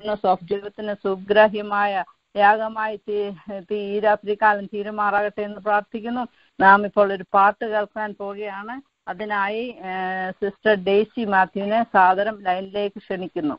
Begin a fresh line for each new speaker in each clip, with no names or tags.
fullness of ജീവിതത്തിന് സുഗ്രാഹ്യമായ യാഗമായി തീ- തീ ഈ രാത്രികാലം തീരുമാറാകട്ടെ എന്ന് പ്രാർത്ഥിക്കുന്നു നാം ഇപ്പോൾ ഒരു പാട്ട് കേൾക്കാൻ പോവുകയാണ് അതിനായി സിസ്റ്റർ ഡേസി മാത്യുവിനെ സാദരം ലൈനിലേക്ക് ക്ഷണിക്കുന്നു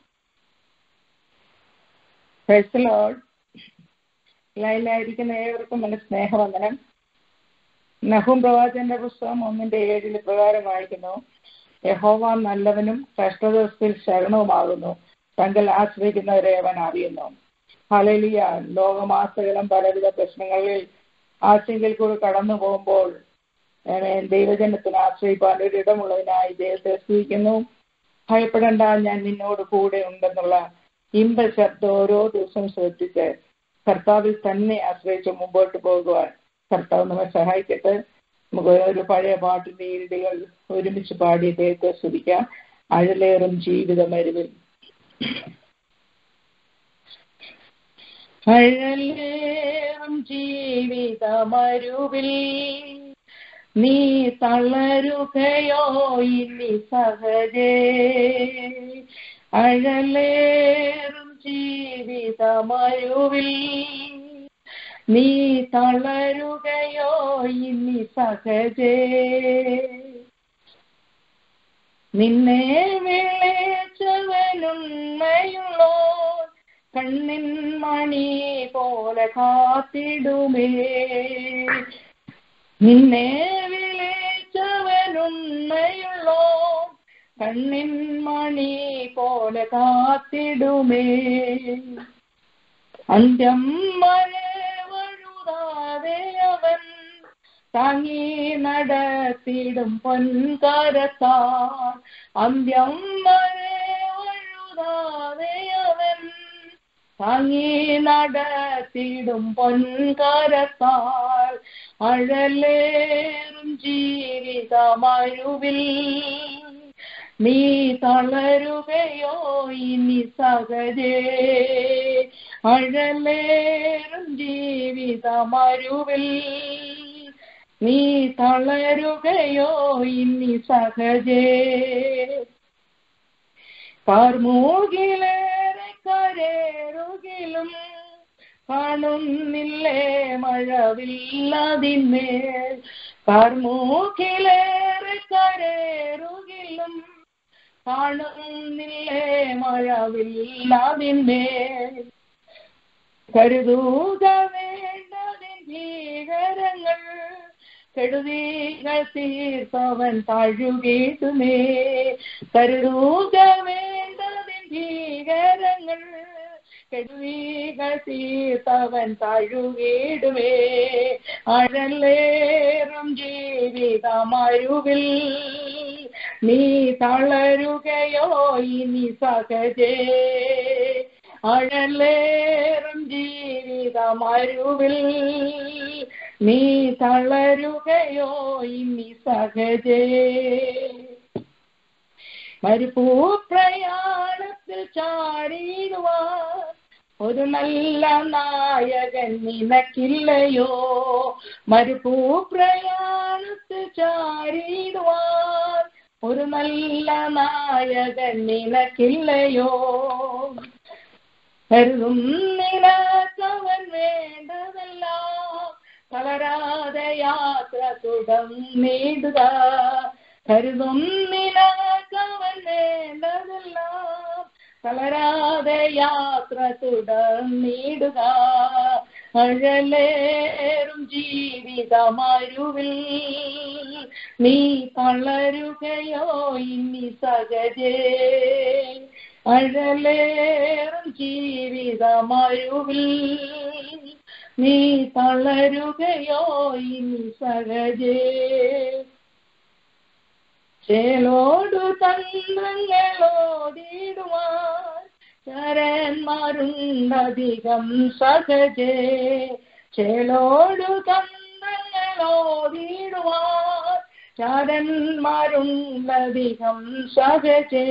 പ്രൈസ് ലോഡ് ലൈലായിരിക്കുന്ന ഏവർക്കും എൻ്റെ സ്നേഹവന്ദനം നഹും പ്രവാചന്റെ പുസ്തകം ഒന്നിന്റെ ഏഴിൽ പ്രകാരം വായിക്കുന്നു യഹോവ നല്ലവനും കഷ്ടദിവസത്തിൽ ശരണവുമാകുന്നു തങ്ങൾ ആശ്രയിക്കുന്നവരെ അവൻ അറിയുന്നു ഹലലിയ ലോകമാസകലം പലവിധ പ്രശ്നങ്ങളിൽ ആശങ്കയിൽ കൂടി കടന്നു പോകുമ്പോൾ ആമേൻ, ദൈവജനത്തിന് ആശ്രയിപ്പാൻ ഒരു ഇടമുള്ളതിനായി ദൈവത്തെ സ്തുതിക്കുന്നു ഭയപ്പെടേണ്ട ഞാൻ നിന്നോട് കൂടെ ഉണ്ടെന്നുള്ള ഇമ്പ ശബ്ദം ഓരോ ദിവസവും ശ്രദ്ധിച്ച് കർത്താവിൽ തന്നെ ആശ്രയിച്ച് മുമ്പോട്ട് പോകുവാൻ കർത്താവ് നമ്മെ സഹായിക്കട്ടെ നമുക്ക് ഒരു പഴയ പാട്ടിന്റെ ഈരടികൾ ഒരുമിച്ച് പാടി ദൈവത്തെ സ്തുതിക്കാം അഴലേറും ജീവിതമരുവിൽ അഴലേറും ജീവിതമരുവിൽ നീ തളരുകയോ ഇനി സഹജേ അഴലേറും ജീവിതമരുവിൽ നീ തളരുകയോ ഇനി സഹജേ നിന്നെ വിളിച്ചവനുണ്ണയുള്ളോ കണ്ണിൻ മണി പോലെ കാത്തിടുമേ നിന്നെ വിളിച്ചവനുണ്ണയുള്ളോ കണ്ണിൻ മണി പോലെ കാത്തിടുമേ അന്ത്യം വരെ വഴുതാതെ അവൻ താങ്ങി നടത്തിടും പൊൻകരത്താൽ അന്ത്യം വരെ വഴുതാതെ അവൻ താങ്ങി നടത്തിടും പൊൻകരത്താൽ അഴലേറും ജീവിതമരുവിൽ നീ തളരുകയോ ഇനി സഹജേ അഴലേറും ജീവിതമരുവിൽ നീ തളരുകയോ ഇനി സഹജേ കാർമൂകിലേറെ കരേറുകിലും കാണുന്നില്ലേ മഴവില്ലതിന്മേൽ കാർമൂക്കിലേറെ കരേറുകിലും കാണുന്നില്ലേ മഴവില്ലതിന്മേൽ കരുതൂക വേണ്ടതിൻ ഭീകരങ്ങൾ കെടുതികൾ തീർപ്പവൻ താഴുകീട്ടുമേ കരുതൂക വേണ്ടതിൻ ഭീകരങ്ങൾ കെടുതികൾ തീർത്തവൻ താഴുകീടുമേ അഴലേറും ജീവിതമരുവിൽ നീ തളരുകയോ ഇനി സഹജേ അഴലേറും ജീവിതമരുവിൽ നീ തളരുകയോ ഇനി സഹജേ മരുപ്പൂ പ്രയാണത്തിൽ ചാടിടുവാൻ ഒരു നല്ല നായകൻ നിനക്കില്ലയോ മരുപ്പൂ പ്രയാണത്തിൽ ചാടിടുവാൻ ഒരു നല്ല നായകൻ നിനക്കില്ലയോ കരുതും നിനക്കവൻ വേണ്ടതെല്ലാം തളരാതെ യാത്ര തുടർന്നിടുക കരുതും നിനക്കവൻ വേണ്ടതെല്ലാം തളരാതെ യാത്ര തുടർന്നിടുക അഴലേറും ജീവിതമരുവിൽ നീ തളരുകയോ ഇനി സഹജേ അഴലേറും ജീവിതമരുവിൽ നീ തളരുകയോ ഇനി സഹജേ ചേലോടു തന്ത്രങ്ങളോടിടുവാൻ ചരന്മാരുണ്ടധികം സഹജേ ചേലോടു തന്ത്രങ്ങളോടിടുവാൻ ചരന്മാരുണ്ടധികം സഹജേ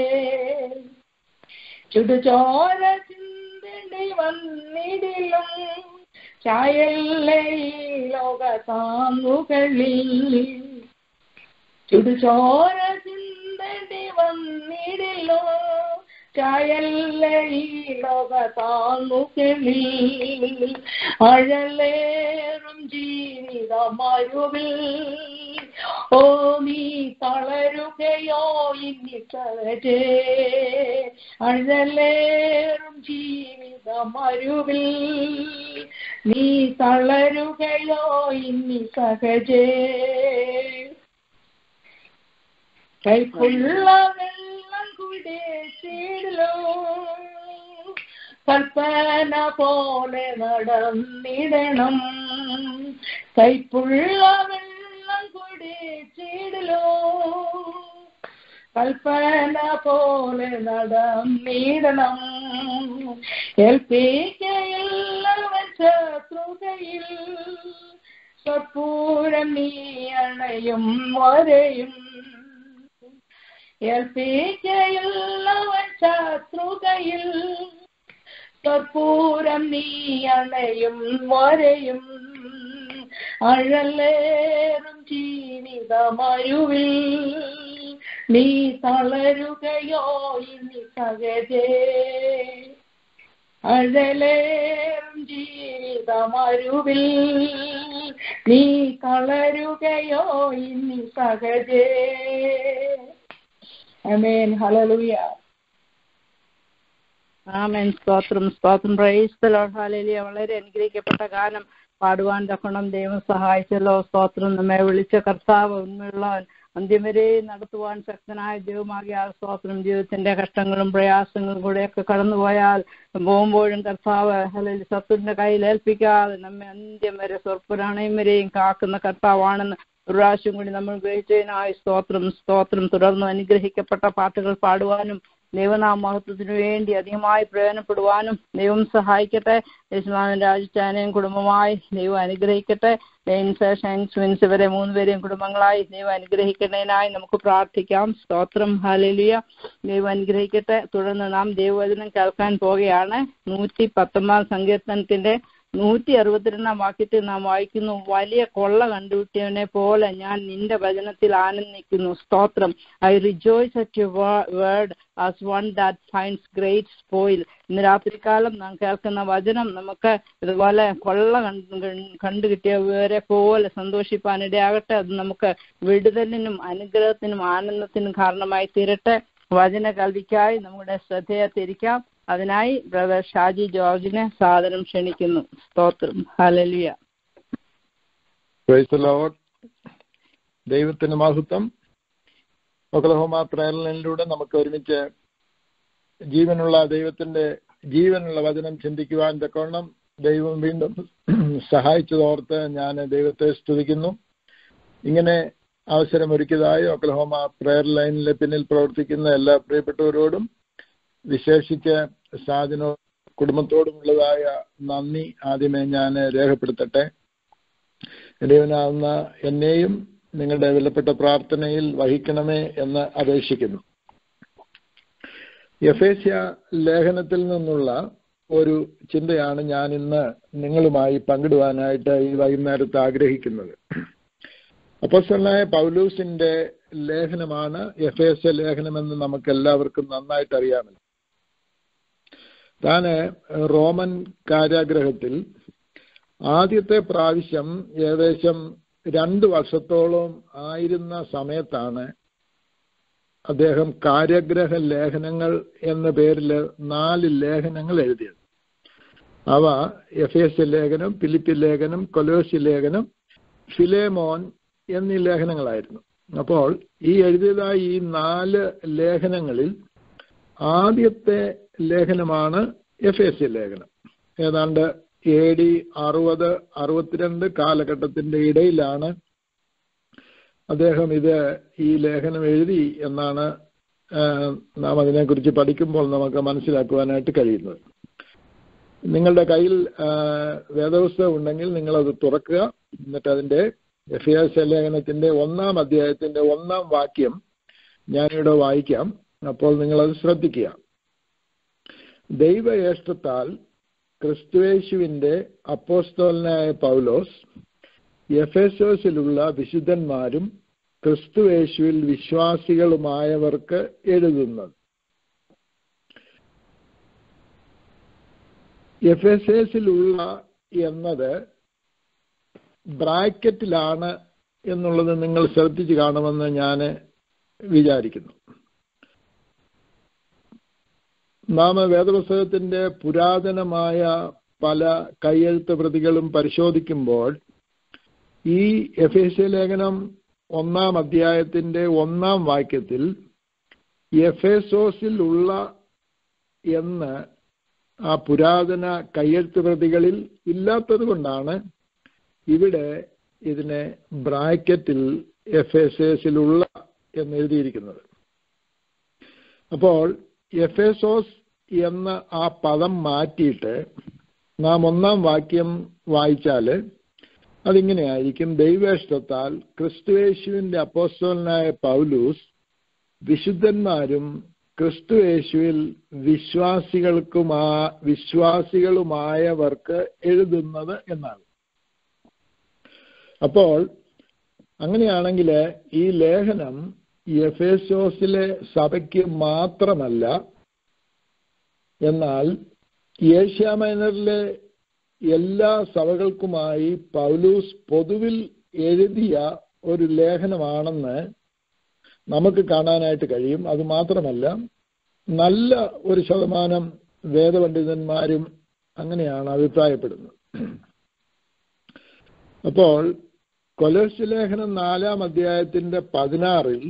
ചുടുചോര ചിന്തണ്ടി വന്നിടിലും ചായല്ലേ ലോക താങ്ങുകളിൽ ചുടുചോര ചിന്തണ്ടി വന്നിടിലോ ചായല്ലേ ഈ ലോക താങ്ങുകളിൽ അഴലേറും ജീവിതമരുവിൽ ഓ നീ തളരുകയോ ഇനി സഹജേ അഴലേറും ജീവിതമരുവിൽ നീ തളരുകയോ ഇനി സഹജേ കൈക്കുള്ള വെള്ളം കുടിച്ചിടലോ കൽപ്പന പോലെ നടന്നിടണം കൈപ്പുള്ള വെള്ളം കുടിച്ചിടലോ കൽപ്പന പോലെ നടന്നിടണം ഏൽപ്പിക്കയുള്ളവൻ ശത്രുകയിൽ സ്വപ്പൂരം നീ അണയും വരെയും ഏൽപ്പിക്കയുള്ളവൻ ശത്രുകയിൽ കർപ്പൂരം നീ അണയും വരെയും അഴലേറും ജീവിതമരുവിൽ നീ തളരുകയോ ഇനി സഹജേ അഴലേറും ജീവിതമരുവിൽ നീ തളരുകയോ ഇനി സഹജേ അമേൻ ഹലലുയ
ആമേൻ സ്തോത്രം സ്തോത്രം പ്രൈസ് ലോർഡ് ഹാലേലിയ വളരെ അനുഗ്രഹിക്കപ്പെട്ട ഗാനം പാടുവാൻ തക്കണം ദൈവം സഹായിച്ചല്ലോ സ്തോത്രം നമ്മെ വിളിച്ച കർത്താവ് ഉണ്മയുള്ളവൻ അന്ത്യം വരെ നടത്തുവാൻ ശക്തനായ ദൈവമാകിയ ആ സ്തോത്രം ജീവിതത്തിന്റെ കഷ്ടങ്ങളും പ്രയാസങ്ങളും കൂടെയൊക്കെ കടന്നുപോയാൽ പോകുമ്പോഴും കർത്താവ് അല്ലെങ്കിൽ ശത്രുവിന്റെ കയ്യിൽ ഏൽപ്പിക്കാതെ നമ്മെ അന്ത്യം വരെ സ്വർപ്പുരാണയും വരെയും കാക്കുന്ന കർത്താവാണെന്ന് ഒരു പ്രാവശ്യം കൂടി നമ്മൾ ഗ്രഹിച്ചതിനായി സ്തോത്രം സ്തോത്രം തുടർന്ന് അനുഗ്രഹിക്കപ്പെട്ട പാട്ടുകൾ പാടുവാനും ദൈവനാമ മഹത്വത്തിനു വേണ്ടി അധികമായി പ്രയോജനപ്പെടുവാനും ദൈവം സഹായിക്കട്ടെ യേശുനാഥൻ രാജിച്ചാനെയും കുടുംബമായി ദൈവം അനുഗ്രഹിക്കട്ടെ ലെയിൻസ് ഷൈൻസ് വിൻസ് ഇവരെ മൂന്നുപേരെയും കുടുംബങ്ങളായി ദൈവം അനുഗ്രഹിക്കുന്നതിനായി നമുക്ക് പ്രാർത്ഥിക്കാം സ്തോത്രം ഹാലലിയ ദൈവം അനുഗ്രഹിക്കട്ടെ തുടർന്ന് നാം ദൈവവചനം കേൾക്കാൻ പോവുകയാണ് നൂറ്റി പത്തൊമ്പതാം സങ്കീർത്തനത്തിന്റെ നൂറ്റി അറുപത്തിരണ്ടാം വാക്യത്തിൽ നാം വായിക്കുന്നു വലിയ കൊള്ള കണ്ടുകിട്ടിയവനെ പോലെ ഞാൻ നിന്റെ വചനത്തിൽ ആനന്ദിക്കുന്നു സ്തോത്രം I rejoice at you word as one that finds great spoil ഇന്ന് രാത്രികാലം നാം കേൾക്കുന്ന വചനം നമുക്ക് ഇതുപോലെ കൊള്ള കണ്ടു കണ്ടുകിട്ടിയവരെ പോലെ സന്തോഷിപ്പാൻ ഇടയാകട്ടെ അത് നമുക്ക് വിടുതലിനും അനുഗ്രഹത്തിനും ആനന്ദത്തിനും കാരണമായി തീരട്ടെ വചന കൽവിക്കായി നമ്മുടെ ശ്രദ്ധയെ തിരിക്കാം അതിനായി ബ്രദർ ഷാജി ജോർജിനെ സാദരം ക്ഷണിക്കുന്നു സ്തോത്രം ഹലലിയ
ദൈവത്തിന് മഹത്വം ഒക്ലഹോമ പ്രേരണയിലൂടെ നമുക്ക് ഒരുമിച്ച് ജീവനുള്ള ദൈവത്തിന്റെ ജീവനുള്ള വചനം ചിന്തിക്കുവാൻ തക്കവണ്ണം ദൈവം വീണ്ടും സഹായിച്ചതോർത്ത് ഞാൻ ദൈവത്തെ സ്തുതിക്കുന്നു ഇങ്ങനെ അവസരമൊരുക്കിയതായി ഒക്ലഹോമ പ്രയർ ലൈനിലെ പിന്നിൽ പ്രവർത്തിക്കുന്ന എല്ലാ പ്രിയപ്പെട്ടവരോടും വിശേഷിച്ച് സാധനോ കുടുംബത്തോടുമുള്ളതായ നന്ദി ആദ്യമേ ഞാൻ രേഖപ്പെടുത്തട്ടെ ദൈവനാവുന്ന എന്നെയും നിങ്ങളുടെ വിലപ്പെട്ട പ്രാർത്ഥനയിൽ വഹിക്കണമേ എന്ന് അപേക്ഷിക്കുന്നു യഫേസ്യ ലേഖനത്തിൽ നിന്നുള്ള ഒരു ചിന്തയാണ് ഞാൻ ഇന്ന് നിങ്ങളുമായി പങ്കിടുവാനായിട്ട് ഈ വൈകുന്നേരത്ത് ആഗ്രഹിക്കുന്നത് അപ്പോസ്റ്റലായ പൗലൂസിന്റെ ലേഖനമാണ് എഫ് എസ് ലേഖനമെന്ന് നമുക്ക് എല്ലാവർക്കും നന്നായിട്ട് അറിയാമല്ലോ താന് റോമൻ കാരാഗ്രഹത്തിൽ ആദ്യത്തെ പ്രാവശ്യം ഏകദേശം രണ്ട് വർഷത്തോളം ആയിരുന്ന സമയത്താണ് അദ്ദേഹം കാര്യഗ്രഹ ലേഖനങ്ങൾ എന്ന പേരിൽ നാല് ലേഖനങ്ങൾ എഴുതിയത് അവ എഫ് എസ് ലേഖനം ഫിലിപ്പി ലേഖനം കൊലോസി ലേഖനം ഫിലേമോൻ എന്നീ ലേഖനങ്ങളായിരുന്നു അപ്പോൾ ഈ എഴുതിയതായ ഈ നാല് ലേഖനങ്ങളിൽ ആദ്യത്തെ ലേഖനമാണ് എഫ് എസ് ലേഖനം ഏതാണ്ട് എ ഡി അറുപത് അറുപത്തിരണ്ട് കാലഘട്ടത്തിന്റെ ഇടയിലാണ് അദ്ദേഹം ഇത് ഈ ലേഖനം എഴുതി എന്നാണ് നാം അതിനെക്കുറിച്ച് പഠിക്കുമ്പോൾ നമുക്ക് മനസ്സിലാക്കുവാനായിട്ട് കഴിയുന്നത് നിങ്ങളുടെ കയ്യിൽ വേദപുസ്തകം ഉണ്ടെങ്കിൽ നിങ്ങളത് തുറക്കുക എന്നിട്ട് അതിന്റെ എഫ് എസ് ലേഖനത്തിന്റെ ഒന്നാം അധ്യായത്തിന്റെ ഒന്നാം വാക്യം ഞാനിവിടെ വായിക്കാം അപ്പോൾ നിങ്ങളത് ശ്രദ്ധിക്കുക ദൈവയേഷ്ടത്താൽ ക്രിസ്തുവേശുവിന്റെ അപ്പോസ്തോലനായ പൗലോസ് എഫേസോസിലുള്ള വിശുദ്ധന്മാരും ക്രിസ്തുവേശുവിൽ വിശ്വാസികളുമായവർക്ക് എഴുതുന്നത് എഫ് എസ് എസിലുള്ള എന്നത് ബ്രാക്കറ്റിലാണ് എന്നുള്ളത് നിങ്ങൾ ശ്രദ്ധിച്ചു കാണുമെന്ന് ഞാൻ വിചാരിക്കുന്നു നാം വേദപുസ്തകത്തിന്റെ പുരാതനമായ പല കയ്യെഴുത്ത് പ്രതികളും പരിശോധിക്കുമ്പോൾ ഈ എഫ് എസ് ലേഖനം ഒന്നാം അധ്യായത്തിന്റെ ഒന്നാം വാക്യത്തിൽ എഫേസോസിൽ ഉള്ള എന്ന് ആ പുരാതന കയ്യെഴുത്ത് പ്രതികളിൽ ഇല്ലാത്തത് കൊണ്ടാണ് ഇവിടെ ഇതിനെ ബ്രാക്കറ്റിൽ എഫ് എസ് എസിലുള്ള എന്ന് എഴുതിയിരിക്കുന്നത് അപ്പോൾ എഫേസോസ് എന്ന ആ പദം മാറ്റിയിട്ട് നാം ഒന്നാം വാക്യം വായിച്ചാൽ അതിങ്ങനെയായിരിക്കും ദൈവേഷ്ടത്താൽ ക്രിസ്തുയേശുവിന്റെ അപ്പോസ്തലനായ പൗലൂസ് വിശുദ്ധന്മാരും ക്രിസ്തുയേശുവിൽ വിശ്വാസികൾക്കുമാ വിശ്വാസികളുമായവർക്ക് എഴുതുന്നത് എന്നാണ് അപ്പോൾ അങ്ങനെയാണെങ്കിൽ ഈ ലേഖനം എഫേസോസിലെ സഭയ്ക്ക് മാത്രമല്ല എന്നാൽ ഏഷ്യ മൈനറിലെ എല്ലാ സഭകൾക്കുമായി പൗലൂസ് പൊതുവിൽ എഴുതിയ ഒരു ലേഖനമാണെന്ന് നമുക്ക് കാണാനായിട്ട് കഴിയും അത് മാത്രമല്ല നല്ല ഒരു ശതമാനം വേദപണ്ഡിതന്മാരും അങ്ങനെയാണ് അഭിപ്രായപ്പെടുന്നത് അപ്പോൾ കൊലോസ് ലേഖനം നാലാം അധ്യായത്തിന്റെ പതിനാറിൽ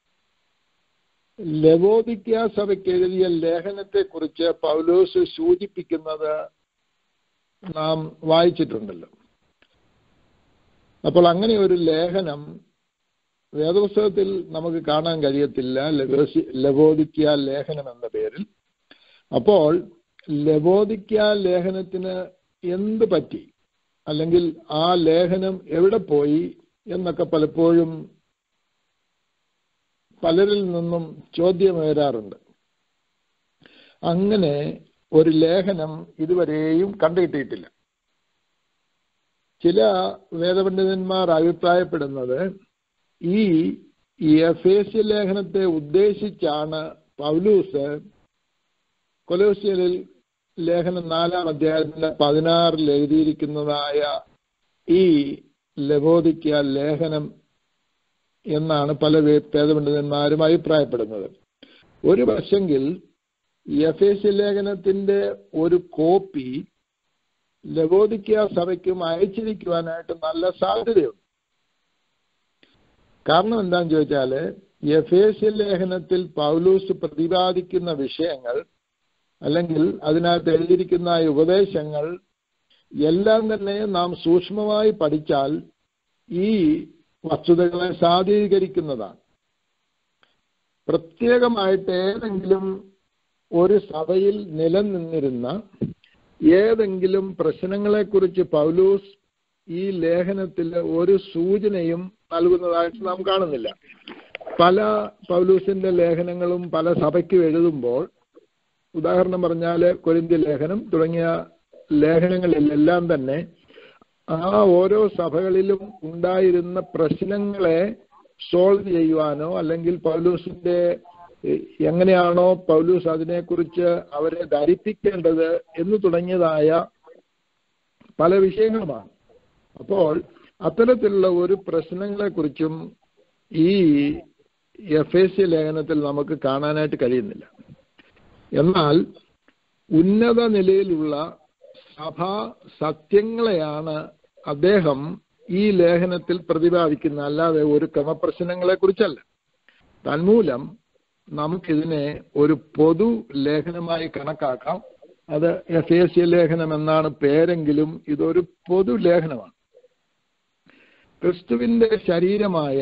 ലവോദിക്ക സഭയ്ക്ക് എഴുതിയ ലേഖനത്തെക്കുറിച്ച് പൗലോസ് സൂചിപ്പിക്കുന്നത് നാം വായിച്ചിട്ടുണ്ടല്ലോ അപ്പോൾ അങ്ങനെ ഒരു ലേഖനം വേദപുസ്തകത്തിൽ നമുക്ക് കാണാൻ കഴിയത്തില്ല ലവോസി ലവോദിക്ക ലേഖനം എന്ന പേരിൽ അപ്പോൾ ലവോദിക്ക ലേഖനത്തിന് എന്ത് പറ്റി അല്ലെങ്കിൽ ആ ലേഖനം എവിടെ പോയി എന്നൊക്കെ പലപ്പോഴും പലരിൽ നിന്നും ചോദ്യം വരാറുണ്ട് അങ്ങനെ ഒരു ലേഖനം ഇതുവരെയും കണ്ടുകിട്ടിയിട്ടില്ല ചില വേദപണ്ഡിതന്മാർ അഭിപ്രായപ്പെടുന്നത് ഈ എഫേസ്യ ലേഖനത്തെ ഉദ്ദേശിച്ചാണ് പൗലൂസ് കൊലോസിയലിൽ ലേഖനം നാലാം അധ്യായത്തിന്റെ പതിനാറിൽ എഴുതിയിരിക്കുന്നതായ ഈ ലബോദിക്ക ലേഖനം എന്നാണ് പല വേദപണ്ഡിതന്മാരും അഭിപ്രായപ്പെടുന്നത് ഒരു പക്ഷെങ്കിൽ എഫ് എസ് ലേഖനത്തിന്റെ ഒരു കോപ്പി ലബോദിക്ക സഭയ്ക്കും അയച്ചിരിക്കുവാനായിട്ട് നല്ല സാധ്യതയുണ്ട് കാരണം എന്താണെന്ന് ചോദിച്ചാൽ എഫ് എസ് ലേഖനത്തിൽ പൗലൂസ് പ്രതിപാദിക്കുന്ന വിഷയങ്ങൾ അല്ലെങ്കിൽ അതിനകത്ത് എഴുതിയിരിക്കുന്ന ഉപദേശങ്ങൾ എല്ലാം തന്നെ നാം സൂക്ഷ്മമായി പഠിച്ചാൽ ഈ വസ്തുതകളെ സാധീകരിക്കുന്നതാണ് പ്രത്യേകമായിട്ട് ഏതെങ്കിലും ഒരു സഭയിൽ നിലനിന്നിരുന്ന ഏതെങ്കിലും പ്രശ്നങ്ങളെക്കുറിച്ച് പൗലൂസ് ഈ ലേഖനത്തിൽ ഒരു സൂചനയും നൽകുന്നതായിട്ട് നാം കാണുന്നില്ല പല പൗലൂസിന്റെ ലേഖനങ്ങളും പല സഭയ്ക്കും എഴുതുമ്പോൾ ഉദാഹരണം പറഞ്ഞാൽ കൊരിന്ത്യ ലേഖനം തുടങ്ങിയ ലേഖനങ്ങളിലെല്ലാം തന്നെ ആ ഓരോ സഭകളിലും ഉണ്ടായിരുന്ന പ്രശ്നങ്ങളെ സോൾവ് ചെയ്യുവാനോ അല്ലെങ്കിൽ പൗലൂസിന്റെ എങ്ങനെയാണോ പൗലൂസ് അതിനെക്കുറിച്ച് അവരെ ധരിപ്പിക്കേണ്ടത് എന്ന് തുടങ്ങിയതായ പല വിഷയങ്ങളുമാണ് അപ്പോൾ അത്തരത്തിലുള്ള ഒരു പ്രശ്നങ്ങളെക്കുറിച്ചും ഈ എഫ് എസ് സി ലേഖനത്തിൽ നമുക്ക് കാണാനായിട്ട് കഴിയുന്നില്ല എന്നാൽ ഉന്നത നിലയിലുള്ള സഭാ സത്യങ്ങളെയാണ് അദ്ദേഹം ഈ ലേഖനത്തിൽ പ്രതിപാദിക്കുന്നത് അല്ലാതെ ഒരു ക്രമപ്രശ്നങ്ങളെ കുറിച്ചല്ല തന്മൂലം നമുക്കിതിനെ ഒരു പൊതു ലേഖനമായി കണക്കാക്കാം അത് എഫ് എ സി ലേഖനം എന്നാണ് പേരെങ്കിലും ഇതൊരു പൊതു ലേഖനമാണ് ക്രിസ്തുവിന്റെ ശരീരമായ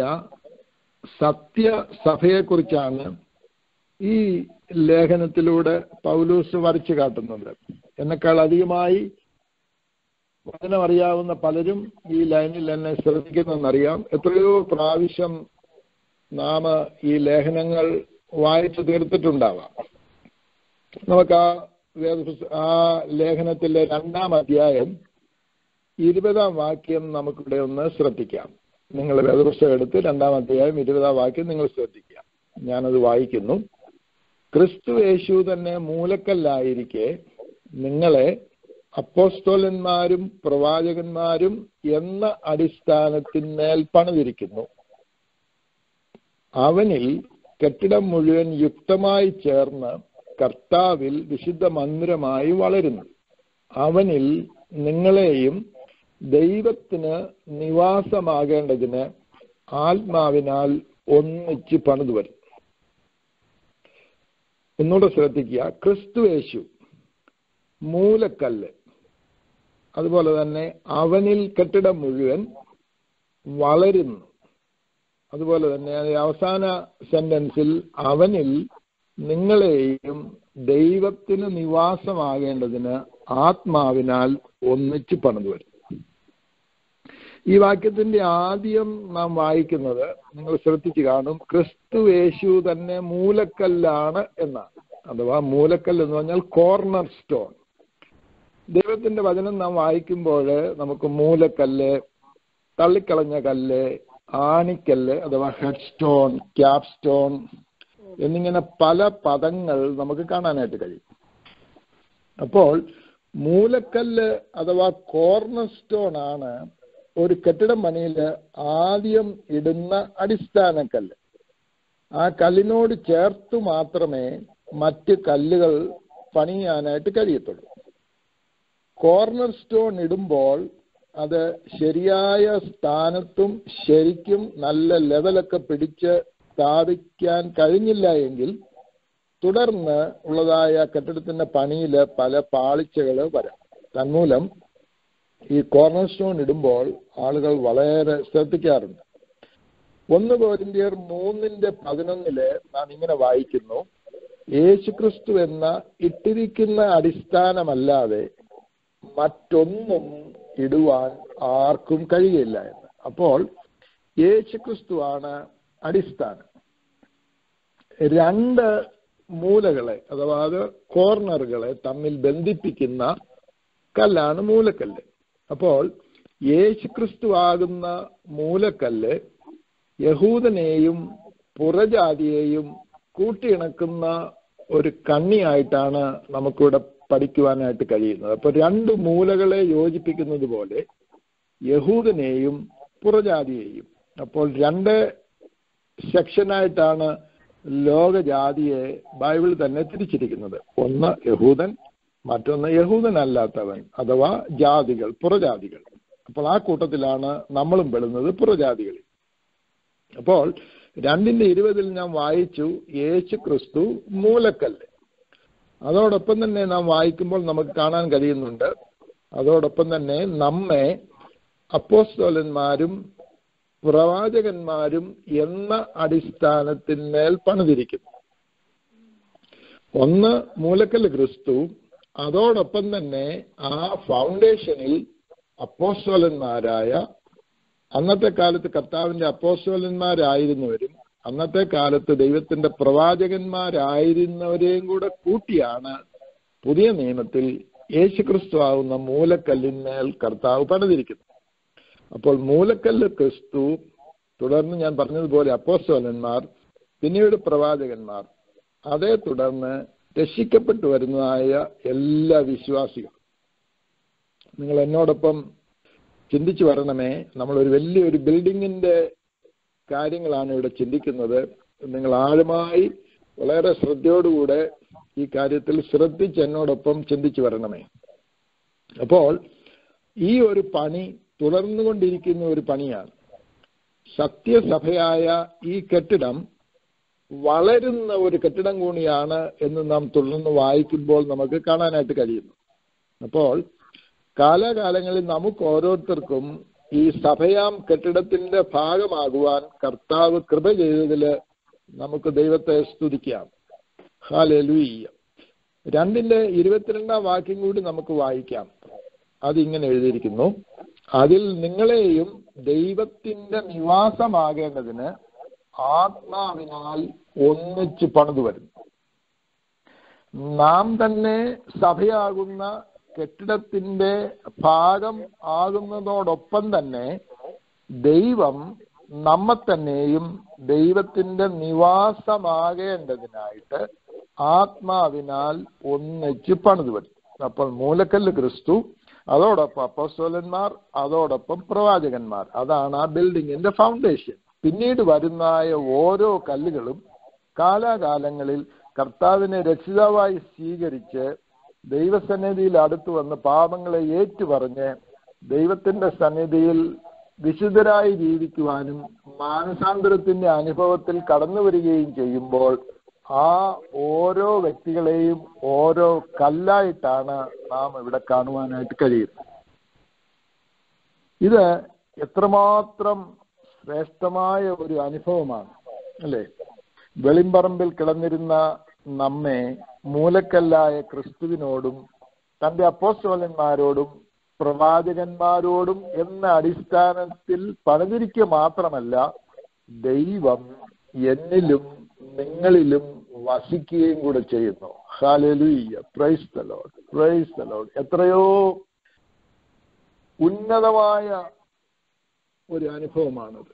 സത്യസഭയെക്കുറിച്ചാണ് ഈ ലേഖനത്തിലൂടെ പൗലൂസ് വരച്ചു കാട്ടുന്നത് എന്നെക്കാൾ അധികമായി വചനം അറിയാവുന്ന പലരും ഈ ലൈനിൽ എന്നെ ശ്രദ്ധിക്കുന്നെന്നറിയാം എത്രയോ പ്രാവശ്യം നാം ഈ ലേഖനങ്ങൾ വായിച്ചു തീർത്തിട്ടുണ്ടാവാം നമുക്ക് ആ വേദപുസ്ത ആ ലേഖനത്തിലെ രണ്ടാം അധ്യായം ഇരുപതാം വാക്യം നമുക്കിവിടെ ഒന്ന് ശ്രദ്ധിക്കാം നിങ്ങൾ വേദപുസ്തകം എടുത്ത് രണ്ടാം അധ്യായം ഇരുപതാം വാക്യം നിങ്ങൾ ശ്രദ്ധിക്കാം ഞാനത് വായിക്കുന്നു ക്രിസ്തു യേശു തന്നെ മൂലക്കല്ലായിരിക്കെ നിങ്ങളെ അപ്പോസ്തോലന്മാരും പ്രവാചകന്മാരും എന്ന അടിസ്ഥാനത്തിന്മേൽ പണിതിരിക്കുന്നു അവനിൽ കെട്ടിടം മുഴുവൻ യുക്തമായി ചേർന്ന് കർത്താവിൽ വിശുദ്ധ മന്ദിരമായി വളരുന്നു അവനിൽ നിങ്ങളെയും ദൈവത്തിന് നിവാസമാകേണ്ടതിന് ആത്മാവിനാൽ ഒന്നിച്ച് പണിതു വരും ഒന്നുകൂടെ ശ്രദ്ധിക്കുക ക്രിസ്തു യേശു മൂലക്കല്ല് അതുപോലെ തന്നെ അവനിൽ കെട്ടിടം മുഴുവൻ വളരുന്നു അതുപോലെ തന്നെ അത് അവസാന സെന്റൻസിൽ അവനിൽ നിങ്ങളെയും ദൈവത്തിന് നിവാസമാകേണ്ടതിന് ആത്മാവിനാൽ ഒന്നിച്ച് പണിതു വരും ഈ വാക്യത്തിന്റെ ആദ്യം നാം വായിക്കുന്നത് നിങ്ങൾ ശ്രദ്ധിച്ചു കാണും ക്രിസ്തു യേശു തന്നെ മൂലക്കല്ലാണ് എന്നാണ് അഥവാ മൂലക്കല്ല് എന്ന് പറഞ്ഞാൽ കോർണർ സ്റ്റോൺ ദൈവത്തിന്റെ വചനം നാം വായിക്കുമ്പോൾ നമുക്ക് മൂലക്കല്ല് തള്ളിക്കളഞ്ഞ കല്ല് ആണിക്കല്ല് അഥവാ ഹെഡ് സ്റ്റോൺ ക്യാപ് സ്റ്റോൺ എന്നിങ്ങനെ പല പദങ്ങൾ നമുക്ക് കാണാനായിട്ട് കഴിയും അപ്പോൾ മൂലക്കല്ല് അഥവാ കോർണർ സ്റ്റോൺ ആണ് ഒരു കെട്ടിടം പണിയിൽ ആദ്യം ഇടുന്ന അടിസ്ഥാനക്കല്ല് ആ കല്ലിനോട് ചേർത്ത് മാത്രമേ മറ്റ് കല്ലുകൾ പണിയാനായിട്ട് കഴിയത്തുള്ളൂ കോർണർ സ്റ്റോൺ ഇടുമ്പോൾ അത് ശരിയായ സ്ഥാനത്തും ശരിക്കും നല്ല ലെവലൊക്കെ പിടിച്ച് സ്ഥാപിക്കാൻ കഴിഞ്ഞില്ല എങ്കിൽ തുടർന്ന് ഉള്ളതായ കെട്ടിടത്തിന്റെ പണിയിൽ പല പാളിച്ചകൾ വരാം തന്മൂലം ഈ കോർണർ സ്റ്റോൺ ഇടുമ്പോൾ ആളുകൾ വളരെ ശ്രദ്ധിക്കാറുണ്ട് ഒന്ന് കോരിന്ത്യർ മൂന്നിന്റെ പതിനൊന്നില് നാം ഇങ്ങനെ വായിക്കുന്നു യേശുക്രിസ്തു എന്ന ഇട്ടിരിക്കുന്ന അടിസ്ഥാനമല്ലാതെ മറ്റൊന്നും ഇടുവാൻ ആർക്കും കഴിയില്ല എന്ന് അപ്പോൾ യേശുക്രിസ്തുവാണ് അടിസ്ഥാനം രണ്ട് മൂലകളെ അഥവാ അത് കോർണറുകളെ തമ്മിൽ ബന്ധിപ്പിക്കുന്ന കല്ലാണ് മൂലക്കല്ല് അപ്പോൾ യേശുക്രിസ്തു ആകുന്ന മൂലക്കല്ല് യഹൂദനെയും പുറജാതിയെയും കൂട്ടിയിണക്കുന്ന ഒരു കണ്ണിയായിട്ടാണ് നമുക്കിവിടെ പഠിക്കുവാനായിട്ട് കഴിയുന്നത് അപ്പൊ രണ്ട് മൂലകളെ യോജിപ്പിക്കുന്നത് പോലെ യഹൂദനെയും പുറജാതിയെയും അപ്പോൾ രണ്ട് സെക്ഷനായിട്ടാണ് ലോകജാതിയെ ബൈബിൾ തന്നെ തിരിച്ചിരിക്കുന്നത് ഒന്ന് യഹൂദൻ മറ്റൊന്ന് യഹൂദനല്ലാത്തവൻ അഥവാ ജാതികൾ പുറജാതികൾ അപ്പോൾ ആ കൂട്ടത്തിലാണ് നമ്മളും പെടുന്നത് പുറജാതികളിൽ അപ്പോൾ രണ്ടിന്റെ ഇരുപതിൽ ഞാൻ വായിച്ചു യേശു ക്രിസ്തു മൂലക്കല്ല് അതോടൊപ്പം തന്നെ നാം വായിക്കുമ്പോൾ നമുക്ക് കാണാൻ കഴിയുന്നുണ്ട് അതോടൊപ്പം തന്നെ നമ്മെ അപ്പോസ്തോലന്മാരും പ്രവാചകന്മാരും എന്ന അടിസ്ഥാനത്തിന്മേൽ പണിതിരിക്കുന്നു ഒന്ന് മൂലക്കല്ല് ക്രിസ്തു അതോടൊപ്പം തന്നെ ആ ഫൗണ്ടേഷനിൽ അപ്പോസ്തോലന്മാരായ അന്നത്തെ കാലത്ത് കർത്താവിന്റെ അപ്പോസ്തോലന്മാരായിരുന്നവരും അന്നത്തെ കാലത്ത് ദൈവത്തിന്റെ പ്രവാചകന്മാരായിരുന്നവരെയും കൂടെ കൂട്ടിയാണ് പുതിയ നിയമത്തിൽ യേശുക്രിസ്തു ആവുന്ന മൂലക്കല്ലിന്മേൽ കർത്താവ് പണിതിരിക്കുന്നത് അപ്പോൾ മൂലക്കല്ല് ക്രിസ്തു തുടർന്ന് ഞാൻ പറഞ്ഞതുപോലെ അപ്പോസ്തോലന്മാർ പിന്നീട് പ്രവാചകന്മാർ അതേ തുടർന്ന് രക്ഷിക്കപ്പെട്ടു വരുന്നതായ എല്ലാ വിശ്വാസികളും നിങ്ങൾ എന്നോടൊപ്പം ചിന്തിച്ചു വരണമേ നമ്മൾ ഒരു വലിയൊരു ബിൽഡിങ്ങിന്റെ കാര്യങ്ങളാണ് ഇവിടെ ചിന്തിക്കുന്നത് നിങ്ങൾ ആഴമായി വളരെ ശ്രദ്ധയോടുകൂടെ ഈ കാര്യത്തിൽ ശ്രദ്ധിച്ച് എന്നോടൊപ്പം ചിന്തിച്ചു വരണമേ അപ്പോൾ ഈ ഒരു പണി തുടർന്നുകൊണ്ടിരിക്കുന്ന ഒരു പണിയാണ് സത്യസഭയായ ഈ കെട്ടിടം വളരുന്ന ഒരു കെട്ടിടം കൂടിയാണ് എന്ന് നാം തുടർന്ന് വായിക്കുമ്പോൾ നമുക്ക് കാണാനായിട്ട് കഴിയുന്നു അപ്പോൾ കാലാകാലങ്ങളിൽ നമുക്ക് ഓരോരുത്തർക്കും ഈ സഭയാം കെട്ടിടത്തിന്റെ ഭാഗമാകുവാൻ കർത്താവ് കൃപ ചെയ്തതില് നമുക്ക് ദൈവത്തെ സ്തുതിക്കാം ഹാലലുയ്യ രണ്ടിന്റെ ഇരുപത്തിരണ്ടാം വാക്യം കൂടി നമുക്ക് വായിക്കാം അതിങ്ങനെ എഴുതിയിരിക്കുന്നു അതിൽ നിങ്ങളെയും ദൈവത്തിന്റെ നിവാസമാകേണ്ടതിന് ആത്മാവിനാൽ ഒന്നിച്ച് പണിതു വരുന്നു നാം തന്നെ സഭയാകുന്ന കെട്ടിടത്തിന്റെ ഭാഗം ആകുന്നതോടൊപ്പം തന്നെ ദൈവം നമ്മെ തന്നെയും ദൈവത്തിന്റെ നിവാസമാകേണ്ടതിനായിട്ട് ആത്മാവിനാൽ ഒന്നിച്ച് പണിതു വരും അപ്പോൾ മൂലക്കല്ല് ക്രിസ്തു അതോടൊപ്പം അപ്പോസ്തലന്മാർ അതോടൊപ്പം പ്രവാചകന്മാർ അതാണ് ആ ബിൽഡിങ്ങിന്റെ ഫൗണ്ടേഷൻ പിന്നീട് വരുന്നായ ഓരോ കല്ലുകളും കാലാകാലങ്ങളിൽ കർത്താവിനെ രക്ഷിതാവായി സ്വീകരിച്ച് ദൈവസന്നിധിയിൽ അടുത്തു വന്ന് പാപങ്ങളെ ഏറ്റുപറഞ്ഞ് ദൈവത്തിന്റെ സന്നിധിയിൽ വിശുദ്ധരായി ജീവിക്കുവാനും മാനസാന്തരത്തിന്റെ അനുഭവത്തിൽ കടന്നു വരികയും ചെയ്യുമ്പോൾ ആ ഓരോ വ്യക്തികളെയും ഓരോ കല്ലായിട്ടാണ് നാം ഇവിടെ കാണുവാനായിട്ട് കഴിയുന്നത് ഇത് എത്രമാത്രം ശ്രേഷ്ഠമായ ഒരു അനുഭവമാണ് അല്ലേ വെളിമ്പറമ്പിൽ കിടന്നിരുന്ന നമ്മെ മൂലക്കല്ലായ ക്രിസ്തുവിനോടും തന്റെ അപ്പോസ്തോലന്മാരോടും പ്രവാചകന്മാരോടും എന്ന അടിസ്ഥാനത്തിൽ പണിതിരിക്കുക മാത്രമല്ല ദൈവം എന്നിലും നിങ്ങളിലും വസിക്കുകയും കൂടെ ചെയ്യുന്നു ഹാലലുയ്യ praise the lord praise the lord എത്രയോ ഉന്നതമായ ഒരു അനുഭവമാണത്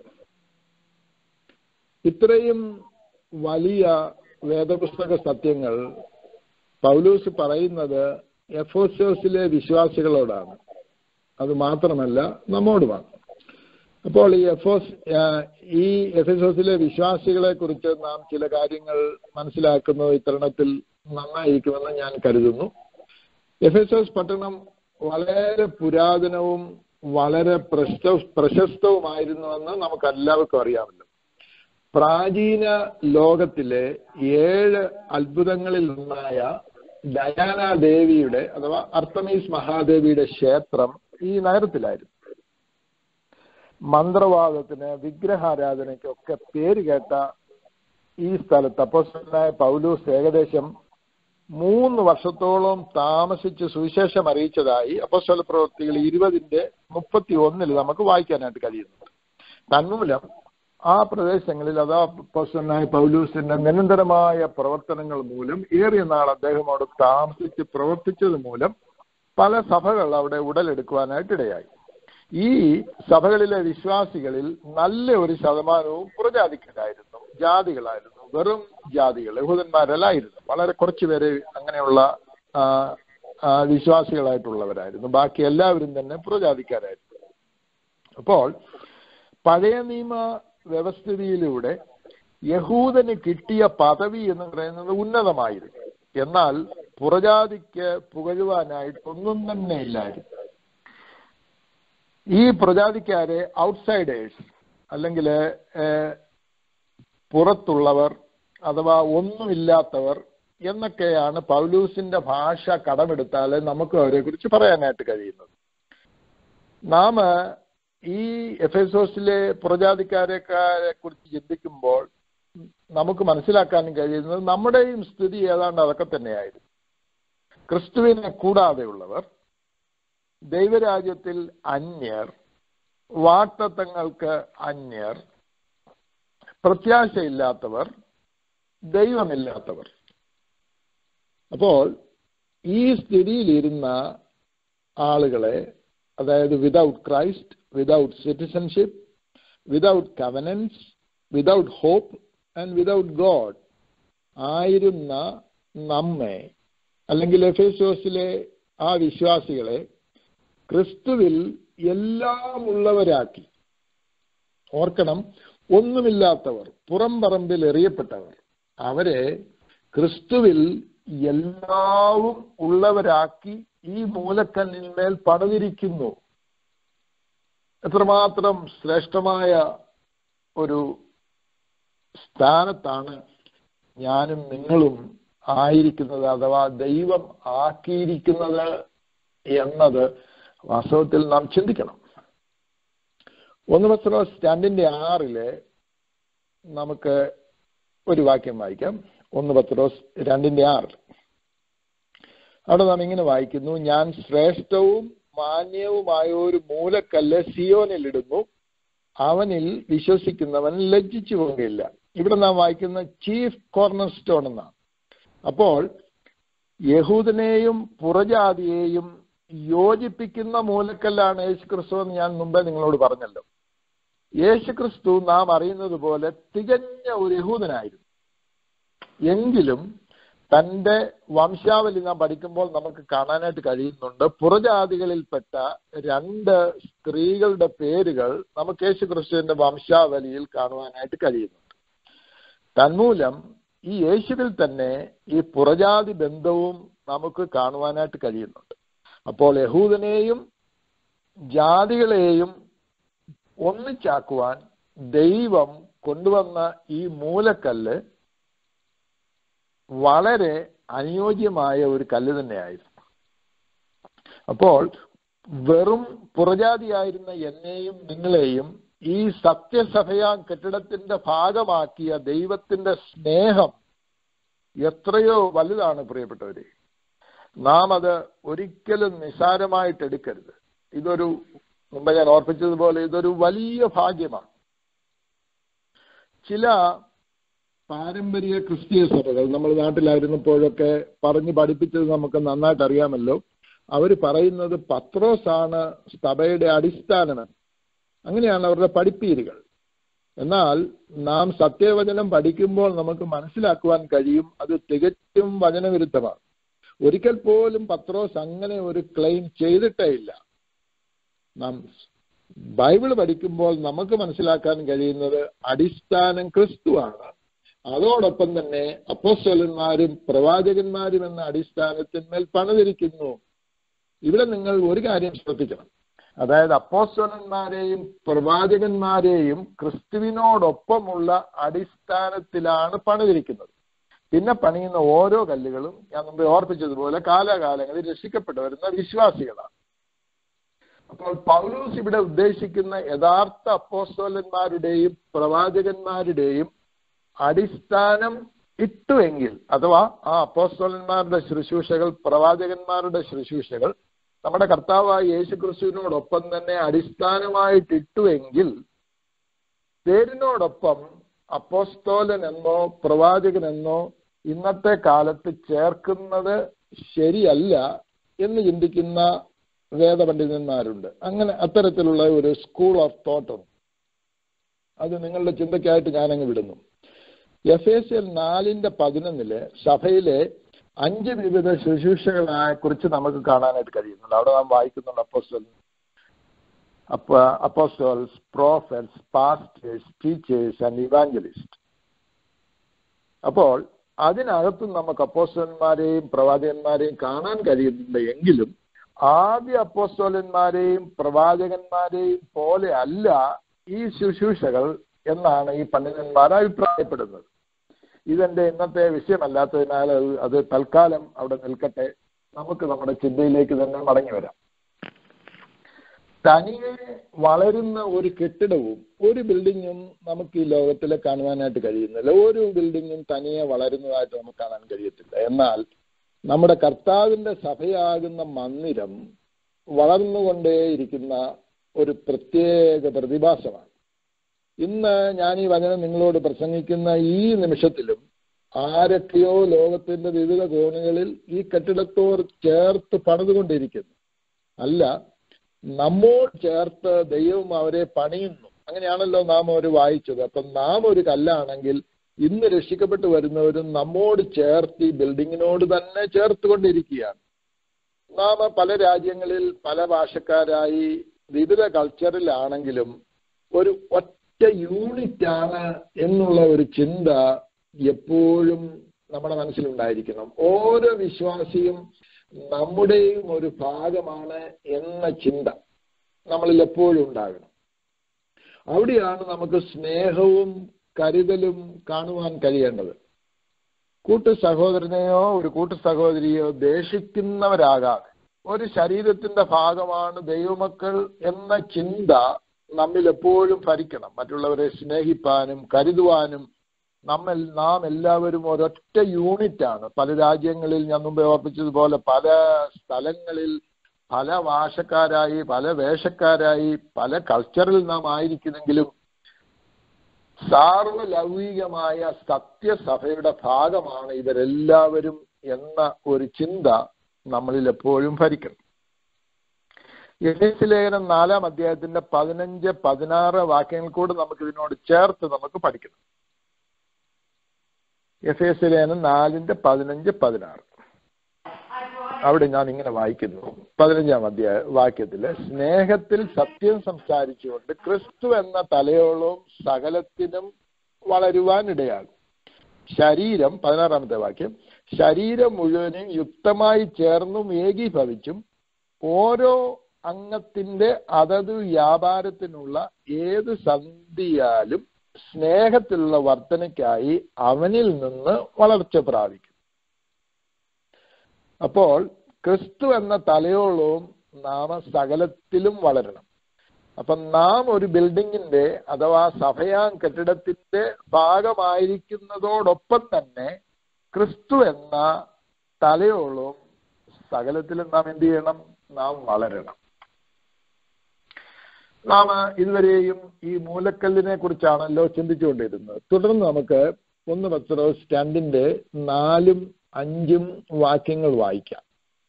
ഇത്രയും വലിയ വേദപുസ്തക സത്യങ്ങൾ പൗലൂസ് പറയുന്നത് എഫോസോസിലെ വിശ്വാസികളോടാണ് അത് മാത്രമല്ല നമ്മോടുമാണ് അപ്പോൾ ഈ എഫോസ് ഈ എഫെസോസിലെ വിശ്വാസികളെ കുറിച്ച് നാം ചില കാര്യങ്ങൾ മനസ്സിലാക്കുന്നത് ഇത്തരണത്തിൽ നന്നായിരിക്കുമെന്ന് ഞാൻ കരുതുന്നു എഫെസോസ് പട്ടണം വളരെ പുരാതനവും വളരെ പ്രശസ്ത പ്രശസ്തവുമായിരുന്നുവെന്ന് നമുക്ക് എല്ലാവർക്കും അറിയാമല്ലോ പ്രാചീന ലോകത്തിലെ ഏഴ് അത്ഭുതങ്ങളിൽ ഒന്നായ ഡയാന ദേവിയുടെ അഥവാ അർത്തമീസ് മഹാദേവിയുടെ ക്ഷേത്രം ഈ നഗരത്തിലായിരുന്നു മന്ത്രവാദത്തിന് വിഗ്രഹാരാധനയ്ക്കൊക്കെ പേര് കേട്ട ഈ സ്ഥലത്ത് അപ്പോസ്റ്റലായ പൗലൂസ് ഏകദേശം മൂന്ന് വർഷത്തോളം താമസിച്ച് സുവിശേഷം അറിയിച്ചതായി അപ്പോസ്റ്റല പ്രവൃത്തികൾ ഇരുപതിന്റെ മുപ്പത്തി ഒന്നിൽ നമുക്ക് വായിക്കാനായിട്ട് കഴിയുന്നുണ്ട് തന്മൂലം ആ പ്രദേശങ്ങളിൽ അതാ അപ്പോസ്റ്റലായ പൗലൂസിന്റെ നിരന്തരമായ പ്രവർത്തനങ്ങൾ മൂലം ഏറിയ നാൾ അദ്ദേഹമോട് താമസിച്ച് പ്രവർത്തിച്ചത് മൂലം പല സഭകൾ അവിടെ ഉടലെടുക്കുവാനായിട്ട് ഇടയായി ഈ സഭകളിലെ വിശ്വാസികളിൽ നല്ല ഒരു ശതമാനവും പുറജാതിക്കാരായിരുന്നു ജാതികളായിരുന്നു വെറും ജാതികൾ യഹൂദന്മാരല്ലായിരുന്നു വളരെ കുറച്ചു പേരെ അങ്ങനെയുള്ള വിശ്വാസികളായിട്ടുള്ളവരായിരുന്നു ബാക്കി എല്ലാവരും തന്നെ പുറജാതിക്കാരായിരുന്നു അപ്പോൾ പഴയ നിയമ വ്യവസ്ഥിതിയിലൂടെ യഹൂദന് കിട്ടിയ പദവി എന്ന് പറയുന്നത് ഉന്നതമായിരുന്നു എന്നാൽ പുറജാതിക്ക് പുകഴുവാനായിട്ട് ഒന്നും തന്നെ ഇല്ലായിരുന്നു ഈ പ്രജാതിക്കാരെ ഔട്ട്സൈഡേഴ്സ് അല്ലെങ്കിൽ പുറത്തുള്ളവർ അഥവാ ഒന്നുമില്ലാത്തവർ എന്നൊക്കെയാണ് പൗലൂസിന്റെ ഭാഷ കടമെടുത്താൽ നമുക്ക് അവരെ കുറിച്ച് പറയാനായിട്ട് കഴിയുന്നത് നാം ഈ എഫേസോസിലെ പുറജാതിക്കാരെക്കാരെ കുറിച്ച് ചിന്തിക്കുമ്പോൾ നമുക്ക് മനസ്സിലാക്കാനും കഴിയുന്നത് നമ്മുടെയും സ്ഥിതി ഏതാണ്ട് അതൊക്കെ തന്നെയായിരുന്നു ക്രിസ്തുവിനെ കൂടാതെയുള്ളവർ ദൈവരാജ്യത്തിൽ അന്യർ വാക്തത്വങ്ങൾക്ക് അന്യർ പ്രത്യാശയില്ലാത്തവർ ദൈവമില്ലാത്തവർ അപ്പോൾ ഈ സ്ഥിതിയിലിരുന്ന ആളുകളെ അതായത് without Christ without citizenship without covenants without hope and without God ആയിരുന്ന നമ്മെ അല്ലെങ്കിൽ എഫേസോസിലെ ആ വിശ്വാസികളെ ക്രിസ്തുവിൽ എല്ലാം ഉള്ളവരാക്കി ഓർക്കണം ഒന്നുമില്ലാത്തവർ പുറം പറമ്പിൽ എറിയപ്പെട്ടവർ അവരെ ക്രിസ്തുവിൽ എല്ലാവും ഉള്ളവരാക്കി ഈ മൂലക്കല്ലിന്മേൽ പണിതിരിക്കുന്നു എത്രമാത്രം ശ്രേഷ്ഠമായ ഒരു സ്ഥാനത്താണ് ഞാനും നിങ്ങളും ആയിരിക്കുന്നത് അഥവാ ദൈവം ആക്കിയിരിക്കുന്നത് എന്നത് വാസ്തവത്തിൽ നാം ചിന്തിക്കണം ഒന്ന് പത്രോസ് രണ്ടിന്റെ ആറില് നമുക്ക് ഒരു വാക്യം വായിക്കാം ഒന്ന് പത്രോസ് രണ്ടിന്റെ ആറിൽ അവിടെ നാം ഇങ്ങനെ വായിക്കുന്നു ഞാൻ ശ്രേഷ്ഠവും മാന്യവുമായ ഒരു മൂലക്കല്ല് സിയോനിൽ ഇടുന്നു അവനിൽ വിശ്വസിക്കുന്നവൻ ലജ്ജിച്ചു പോകുകയില്ല ഇവിടെ നാം വായിക്കുന്ന ചീഫ് കോർണർ സ്റ്റോൺ എന്നാണ് അപ്പോൾ യഹൂദനെയും പുറജാതിയെയും യോജിപ്പിക്കുന്ന മൂലക്കല്ലാണ് യേശുക്രിസ്തു എന്ന് ഞാൻ മുമ്പേ നിങ്ങളോട് പറഞ്ഞല്ലോ യേശുക്രിസ്തു നാം അറിയുന്നത് പോലെ തികഞ്ഞ ഒരു യഹൂദനായിരുന്നു എങ്കിലും തന്റെ വംശാവലി നാം പഠിക്കുമ്പോൾ നമുക്ക് കാണാനായിട്ട് കഴിയുന്നുണ്ട് പുറജാതികളിൽപ്പെട്ട രണ്ട് സ്ത്രീകളുടെ പേരുകൾ നമുക്ക് യേശു ക്രിസ്തുവിന്റെ വംശാവലിയിൽ കാണുവാനായിട്ട് കഴിയുന്നുണ്ട് തന്മൂലം ഈ യേശുവിൽ തന്നെ ഈ പുറജാതി ബന്ധവും നമുക്ക് കാണുവാനായിട്ട് കഴിയുന്നുണ്ട് അപ്പോൾ യഹൂദനെയും ജാതികളെയും ഒന്നിച്ചാക്കുവാൻ ദൈവം കൊണ്ടുവന്ന ഈ മൂലക്കല്ല് വളരെ അനുയോജ്യമായ ഒരു കല്ല് തന്നെയായിരുന്നു അപ്പോൾ വെറും പുറജാതിയായിരുന്ന എന്നെയും നിങ്ങളെയും ഈ സത്യസഭയാ കെട്ടിടത്തിന്റെ ഭാഗമാക്കിയ ദൈവത്തിന്റെ സ്നേഹം എത്രയോ വലുതാണ് പ്രിയപ്പെട്ടവരെ നാം അത് ഒരിക്കലും നിസാരമായിട്ട് എടുക്കരുത് ഇതൊരു മുമ്പ് ഞാൻ ഓർപ്പിച്ചതുപോലെ ഇതൊരു വലിയ ഭാഗ്യമാണ് ചില പാരമ്പര്യ ക്രിസ്തീയ സഭകൾ നമ്മൾ നാട്ടിലായിരുന്നപ്പോഴൊക്കെ പറഞ്ഞ് പഠിപ്പിച്ചത് നമുക്ക് നന്നായിട്ട് അറിയാമല്ലോ അവർ പറയുന്നത് പത്രോസാണ് സഭയുടെ അടിസ്ഥാനമെന്ന് അങ്ങനെയാണ് അവരുടെ പഠിപ്പീരുകൾ എന്നാൽ നാം സത്യവചനം പഠിക്കുമ്പോൾ നമുക്ക് മനസ്സിലാക്കുവാൻ കഴിയും അത് തികച്ചും വചനവിരുദ്ധമാണ് ഒരിക്കൽ പോലും പത്രോസ് അങ്ങനെ ഒരു ക്ലെയിം ചെയ്തിട്ടേ ഇല്ല നാം ബൈബിൾ പഠിക്കുമ്പോൾ നമുക്ക് മനസ്സിലാക്കാൻ കഴിയുന്നത് അടിസ്ഥാനം ക്രിസ്തുവാണ് അതോടൊപ്പം തന്നെ അപ്പോസ്തലന്മാരും പ്രവാചകന്മാരും എന്ന അടിസ്ഥാനത്തിന്മേൽ പണിതിരിക്കുന്നു ഇവിടെ നിങ്ങൾ ഒരു കാര്യം ശ്രദ്ധിക്കണം അതായത് അപ്പോസ്തലന്മാരെയും പ്രവാചകന്മാരെയും ക്രിസ്തുവിനോടൊപ്പമുള്ള അടിസ്ഥാനത്തിലാണ് പണിതിരിക്കുന്നത് പിന്നെ പണിയുന്ന ഓരോ കല്ലുകളും ഞാൻ മുമ്പ് ഓർപ്പിച്ചതുപോലെ കാലാകാലങ്ങളിൽ രക്ഷിക്കപ്പെട്ടു വരുന്ന വിശ്വാസികളാണ് അപ്പോൾ പൗലൂസ് ഇവിടെ ഉദ്ദേശിക്കുന്ന യഥാർത്ഥ അപ്പോസ്തോലന്മാരുടെയും പ്രവാചകന്മാരുടെയും അടിസ്ഥാനം ഇട്ടുവെങ്കിൽ അഥവാ ആ അപ്പോസ്തോലന്മാരുടെ ശുശ്രൂഷകൾ പ്രവാചകന്മാരുടെ ശുശ്രൂഷകൾ നമ്മുടെ കർത്താവായ യേശു ക്രിസ്തുവിനോടൊപ്പം തന്നെ അടിസ്ഥാനമായിട്ട് ഇട്ടുവെങ്കിൽ പേരിനോടൊപ്പം അപ്പോസ്തോലൻ എന്നോ പ്രവാചകൻ എന്നോ ഇന്നത്തെ കാലത്ത് ചേർക്കുന്നത് ശരിയല്ല എന്ന് ചിന്തിക്കുന്ന വേദപണ്ഡിതന്മാരുണ്ട് അങ്ങനെ അത്തരത്തിലുള്ള ഒരു സ്കൂൾ ഓഫ് തോട്ടും അത് നിങ്ങളുടെ ചിന്തയ്ക്കായിട്ട് ഞാനങ്ങ് വിടുന്നു എഫ് എസ് എൽ നാലിന്റെ പതിനൊന്നില് സഭയിലെ അഞ്ച് വിവിധ ശുശ്രൂഷകളെ കുറിച്ച് നമുക്ക് കാണാനായിട്ട് കഴിയുന്നുണ്ട് അവിടെ നാം വായിക്കുന്നുണ്ട് apostle apostles prophets pastors teachers and evangelist അപ്പോൾ അതിനകത്തും നമുക്ക് അപ്പോസ്റ്റലന്മാരെയും പ്രവാചകന്മാരെയും കാണാൻ കഴിയുന്നുണ്ട് എങ്കിലും ആദ്യ അപ്പോസ്തോലന്മാരെയും പ്രവാചകന്മാരെയും പോലെ അല്ല ഈ ശുശ്രൂഷകൾ എന്നാണ് ഈ പണ്ഡിതന്മാർ അഭിപ്രായപ്പെടുന്നത് ഇതെന്റെ ഇന്നത്തെ വിഷയമല്ലാത്തതിനാൽ അത് അത് തൽക്കാലം അവിടെ നിൽക്കട്ടെ നമുക്ക് നമ്മുടെ ചിന്തയിലേക്ക് തന്നെ മടങ്ങി വരാം തനിയെ വളരുന്ന ഒരു കെട്ടിടവും ഒരു ബിൽഡിങ്ങും നമുക്ക് ഈ ലോകത്തിൽ കാണുവാനായിട്ട് കഴിയുന്നില്ല ഒരു ബിൽഡിങ്ങും തനിയെ വളരുന്നതായിട്ട് നമുക്ക് കാണാൻ കഴിയത്തില്ല എന്നാൽ നമ്മുടെ കർത്താവിന്റെ സഭയാകുന്ന മന്ദിരം വളർന്നുകൊണ്ടേയിരിക്കുന്ന ഒരു പ്രത്യേക പ്രതിഭാസമാണ് ഇന്ന് ഞാൻ ഈ വചനം നിങ്ങളോട് പ്രസംഗിക്കുന്ന ഈ നിമിഷത്തിലും ആരൊക്കെയോ ലോകത്തിന്റെ വിവിധ കോണുകളിൽ ഈ കെട്ടിടത്തോട് ചേർത്ത് പണിതുകൊണ്ടിരിക്കുന്നു അല്ല നമ്മോട് ചേർത്ത് ദൈവം അവരെ പണിയുന്നു അങ്ങനെയാണല്ലോ നാം അവർ വായിച്ചത് അപ്പം നാം ഒരു കല്ലാണെങ്കിൽ ഇന്ന് രക്ഷിക്കപ്പെട്ടു വരുന്നവരും നമ്മോട് ചേർത്ത് ഈ ബിൽഡിങ്ങിനോട് തന്നെ ചേർത്തുകൊണ്ടിരിക്കുകയാണ് നാം പല രാജ്യങ്ങളിൽ പല ഭാഷക്കാരായി വിവിധ കൾച്ചറിലാണെങ്കിലും ഒരു ഒറ്റ യൂണിറ്റ് ആണ് എന്നുള്ള ഒരു ചിന്ത എപ്പോഴും നമ്മുടെ മനസ്സിലുണ്ടായിരിക്കണം ഓരോ വിശ്വാസിയും നമ്മുടെയും ഒരു ഭാഗമാണ് എന്ന ചിന്ത നമ്മളിൽ എപ്പോഴും ഉണ്ടാകണം അവിടെയാണ് നമുക്ക് സ്നേഹവും കരുതലും കാണുവാൻ കഴിയേണ്ടത് കൂട്ടു സഹോദരനെയോ ഒരു കൂട്ടു സഹോദരിയോ ദേഷിക്കുന്നവരാകാതെ ഒരു ശരീരത്തിന്റെ ഭാഗമാണ് ദൈവമക്കൾ എന്ന ചിന്ത നമ്മിൽ എപ്പോഴും ഭരിക്കണം മറ്റുള്ളവരെ സ്നേഹിപ്പാനും കരുതുവാനും നമ്മൾ നാം എല്ലാവരും ഒരൊറ്റ യൂണിറ്റ് ആണ് പല രാജ്യങ്ങളിൽ ഞാൻ മുമ്പ് ഓർപ്പിച്ചതുപോലെ പല സ്ഥലങ്ങളിൽ പല ഭാഷക്കാരായി പല വേഷക്കാരായി പല കൾച്ചറിൽ നാം ആയിരിക്കുന്നെങ്കിലും സാർവലൗകികമായ സത്യസഭയുടെ ഭാഗമാണ് ഇവരെല്ലാവരും എന്ന ഒരു ചിന്ത നമ്മളിൽ എപ്പോഴും ഭരിക്കണം എഫേസ് ലേഖനം നാലാം അധ്യായത്തിന്റെ പതിനഞ്ച് പതിനാറ് വാക്യങ്ങൾ കൂടെ നമുക്ക് ഇതിനോട് ചേർത്ത് നമുക്ക് പഠിക്കണം എഫ് എസ് ലേനം നാലിന്റെ പതിനഞ്ച് പതിനാറ് അവിടെ ഞാൻ ഇങ്ങനെ വായിക്കുന്നു പതിനഞ്ചാം അധ്യായ വാക്യത്തില് സ്നേഹത്തിൽ സത്യം സംസാരിച്ചുകൊണ്ട് ക്രിസ്തു എന്ന തലയോളവും സകലത്തിനും വളരുവാൻ ഇടയാകും ശരീരം പതിനാറാമത്തെ വാക്യം ശരീരം മുഴുവനും യുക്തമായി ചേർന്നും ഏകീഭവിച്ചും ഓരോ അംഗത്തിന്റെ അതത് വ്യാപാരത്തിനുള്ള ഏത് സന്ധിയാലും സ്നേഹത്തിലുള്ള വർധനയ്ക്കായി അവനിൽ നിന്ന് വളർച്ച പ്രാപിക്കും അപ്പോൾ ക്രിസ്തു എന്ന തലയോളവും നാമ സകലത്തിലും വളരണം അപ്പം നാം ഒരു ബിൽഡിങ്ങിന്റെ അഥവാ സഭയാൻ കെട്ടിടത്തിന്റെ ഭാഗമായിരിക്കുന്നതോടൊപ്പം തന്നെ ക്രിസ്തു എന്ന തലയോളവും സകലത്തിലും നാം എന്ത് ചെയ്യണം നാം വളരണം നാം ഇതുവരെയും ഈ മൂലക്കല്ലിനെ കുറിച്ചാണല്ലോ ചിന്തിച്ചുകൊണ്ടിരുന്നത് തുടർന്ന് നമുക്ക് ഒന്ന് പത്രോസ് രണ്ടിന്റെ നാലും അഞ്ചും വാക്യങ്ങൾ വായിക്കാം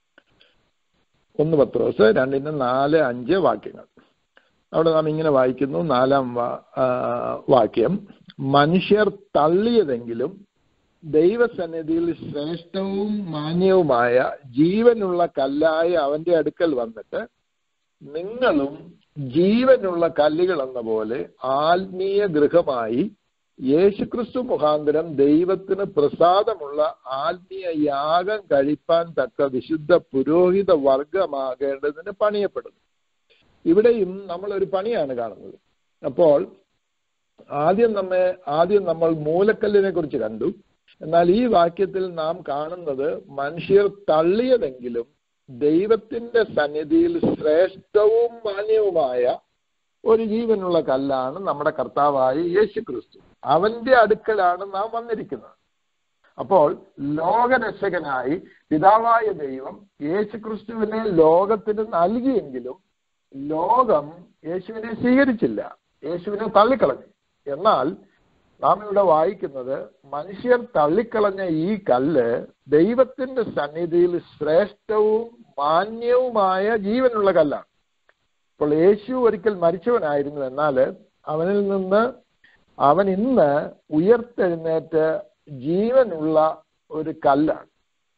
ഒന്ന് പത്രോസ് രണ്ടിന്റെ നാല് അഞ്ച് വാക്യങ്ങൾ അവിടെ നാം ഇങ്ങനെ വായിക്കുന്നു നാലാം വാക്യം മനുഷ്യർ തള്ളിയതെങ്കിലും ദൈവസന്നിധിയിൽ ശ്രേഷ്ഠവും മാന്യവുമായ ജീവനുള്ള കല്ലായ അവന്റെ അടുക്കൽ വന്നിട്ട് നിങ്ങളും ജീവനുള്ള കല്ലുകൾ എന്ന പോലെ ആത്മീയ ഗൃഹമായി യേശുക്രിസ്തു മുഖാന്തരം ദൈവത്തിന് പ്രസാദമുള്ള ആത്മീയ യാഗം കഴിപ്പാൻ തക്ക വിശുദ്ധ പുരോഹിത വർഗമാകേണ്ടതിന് പണിയപ്പെടുന്നു ഇവിടെയും നമ്മൾ ഒരു പണിയാണ് കാണുന്നത് അപ്പോൾ ആദ്യം നമ്മെ ആദ്യം നമ്മൾ മൂലക്കല്ലിനെ കുറിച്ച് കണ്ടു എന്നാൽ ഈ വാക്യത്തിൽ നാം കാണുന്നത് മനുഷ്യർ തള്ളിയതെങ്കിലും ദൈവത്തിന്റെ സന്നിധിയിൽ ശ്രേഷ്ഠവും മാന്യവുമായ ഒരു ജീവനുള്ള കല്ലാണ് നമ്മുടെ കർത്താവായ യേശു ക്രിസ്തു അവന്റെ അടുക്കലാണ് നാം വന്നിരിക്കുന്നത് അപ്പോൾ ലോകരക്ഷകനായി പിതാവായ ദൈവം യേശു ക്രിസ്തുവിനെ ലോകത്തിന് നൽകിയെങ്കിലും ലോകം യേശുവിനെ സ്വീകരിച്ചില്ല യേശുവിനെ തള്ളിക്കളഞ്ഞു എന്നാൽ നാം ഇവിടെ വായിക്കുന്നത് മനുഷ്യർ തള്ളിക്കളഞ്ഞ ഈ കല്ല് ദൈവത്തിന്റെ സന്നിധിയിൽ ശ്രേഷ്ഠവും മാന്യവുമായ ജീവനുള്ള കല്ലാണ് അപ്പോൾ യേശു ഒരിക്കൽ മരിച്ചവനായിരുന്നു എന്നാൽ അവനിൽ നിന്ന് അവൻ ഇന്ന് ഉയർത്തെഴുന്നേറ്റ് ജീവനുള്ള ഒരു കല്ലാണ്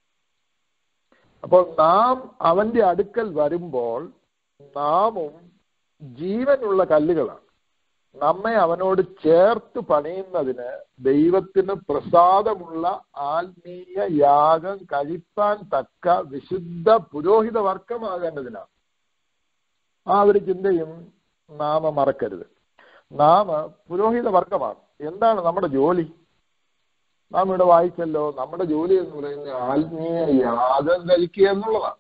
അപ്പോൾ നാം അവന്റെ അടുക്കൽ വരുമ്പോൾ നാമും ജീവനുള്ള കല്ലുകളാണ് നമ്മെ അവനോട് ചേർത്ത് പണിയുന്നതിന് ദൈവത്തിന് പ്രസാദമുള്ള ആത്മീയ യാഗം കഴിപ്പാൻ തക്ക വിശുദ്ധ പുരോഹിത വർഗമാകേണ്ടതിനാണ് ആ ഒരു ചിന്തയും നാമ മറക്കരുത് നാമ പുരോഹിത വർഗമാണ് എന്താണ് നമ്മുടെ ജോലി നാം ഇവിടെ വായിച്ചല്ലോ നമ്മുടെ ജോലി എന്ന് പറയുന്നത് ആത്മീയ യാഗം കഴിക്കുക എന്നുള്ളതാണ്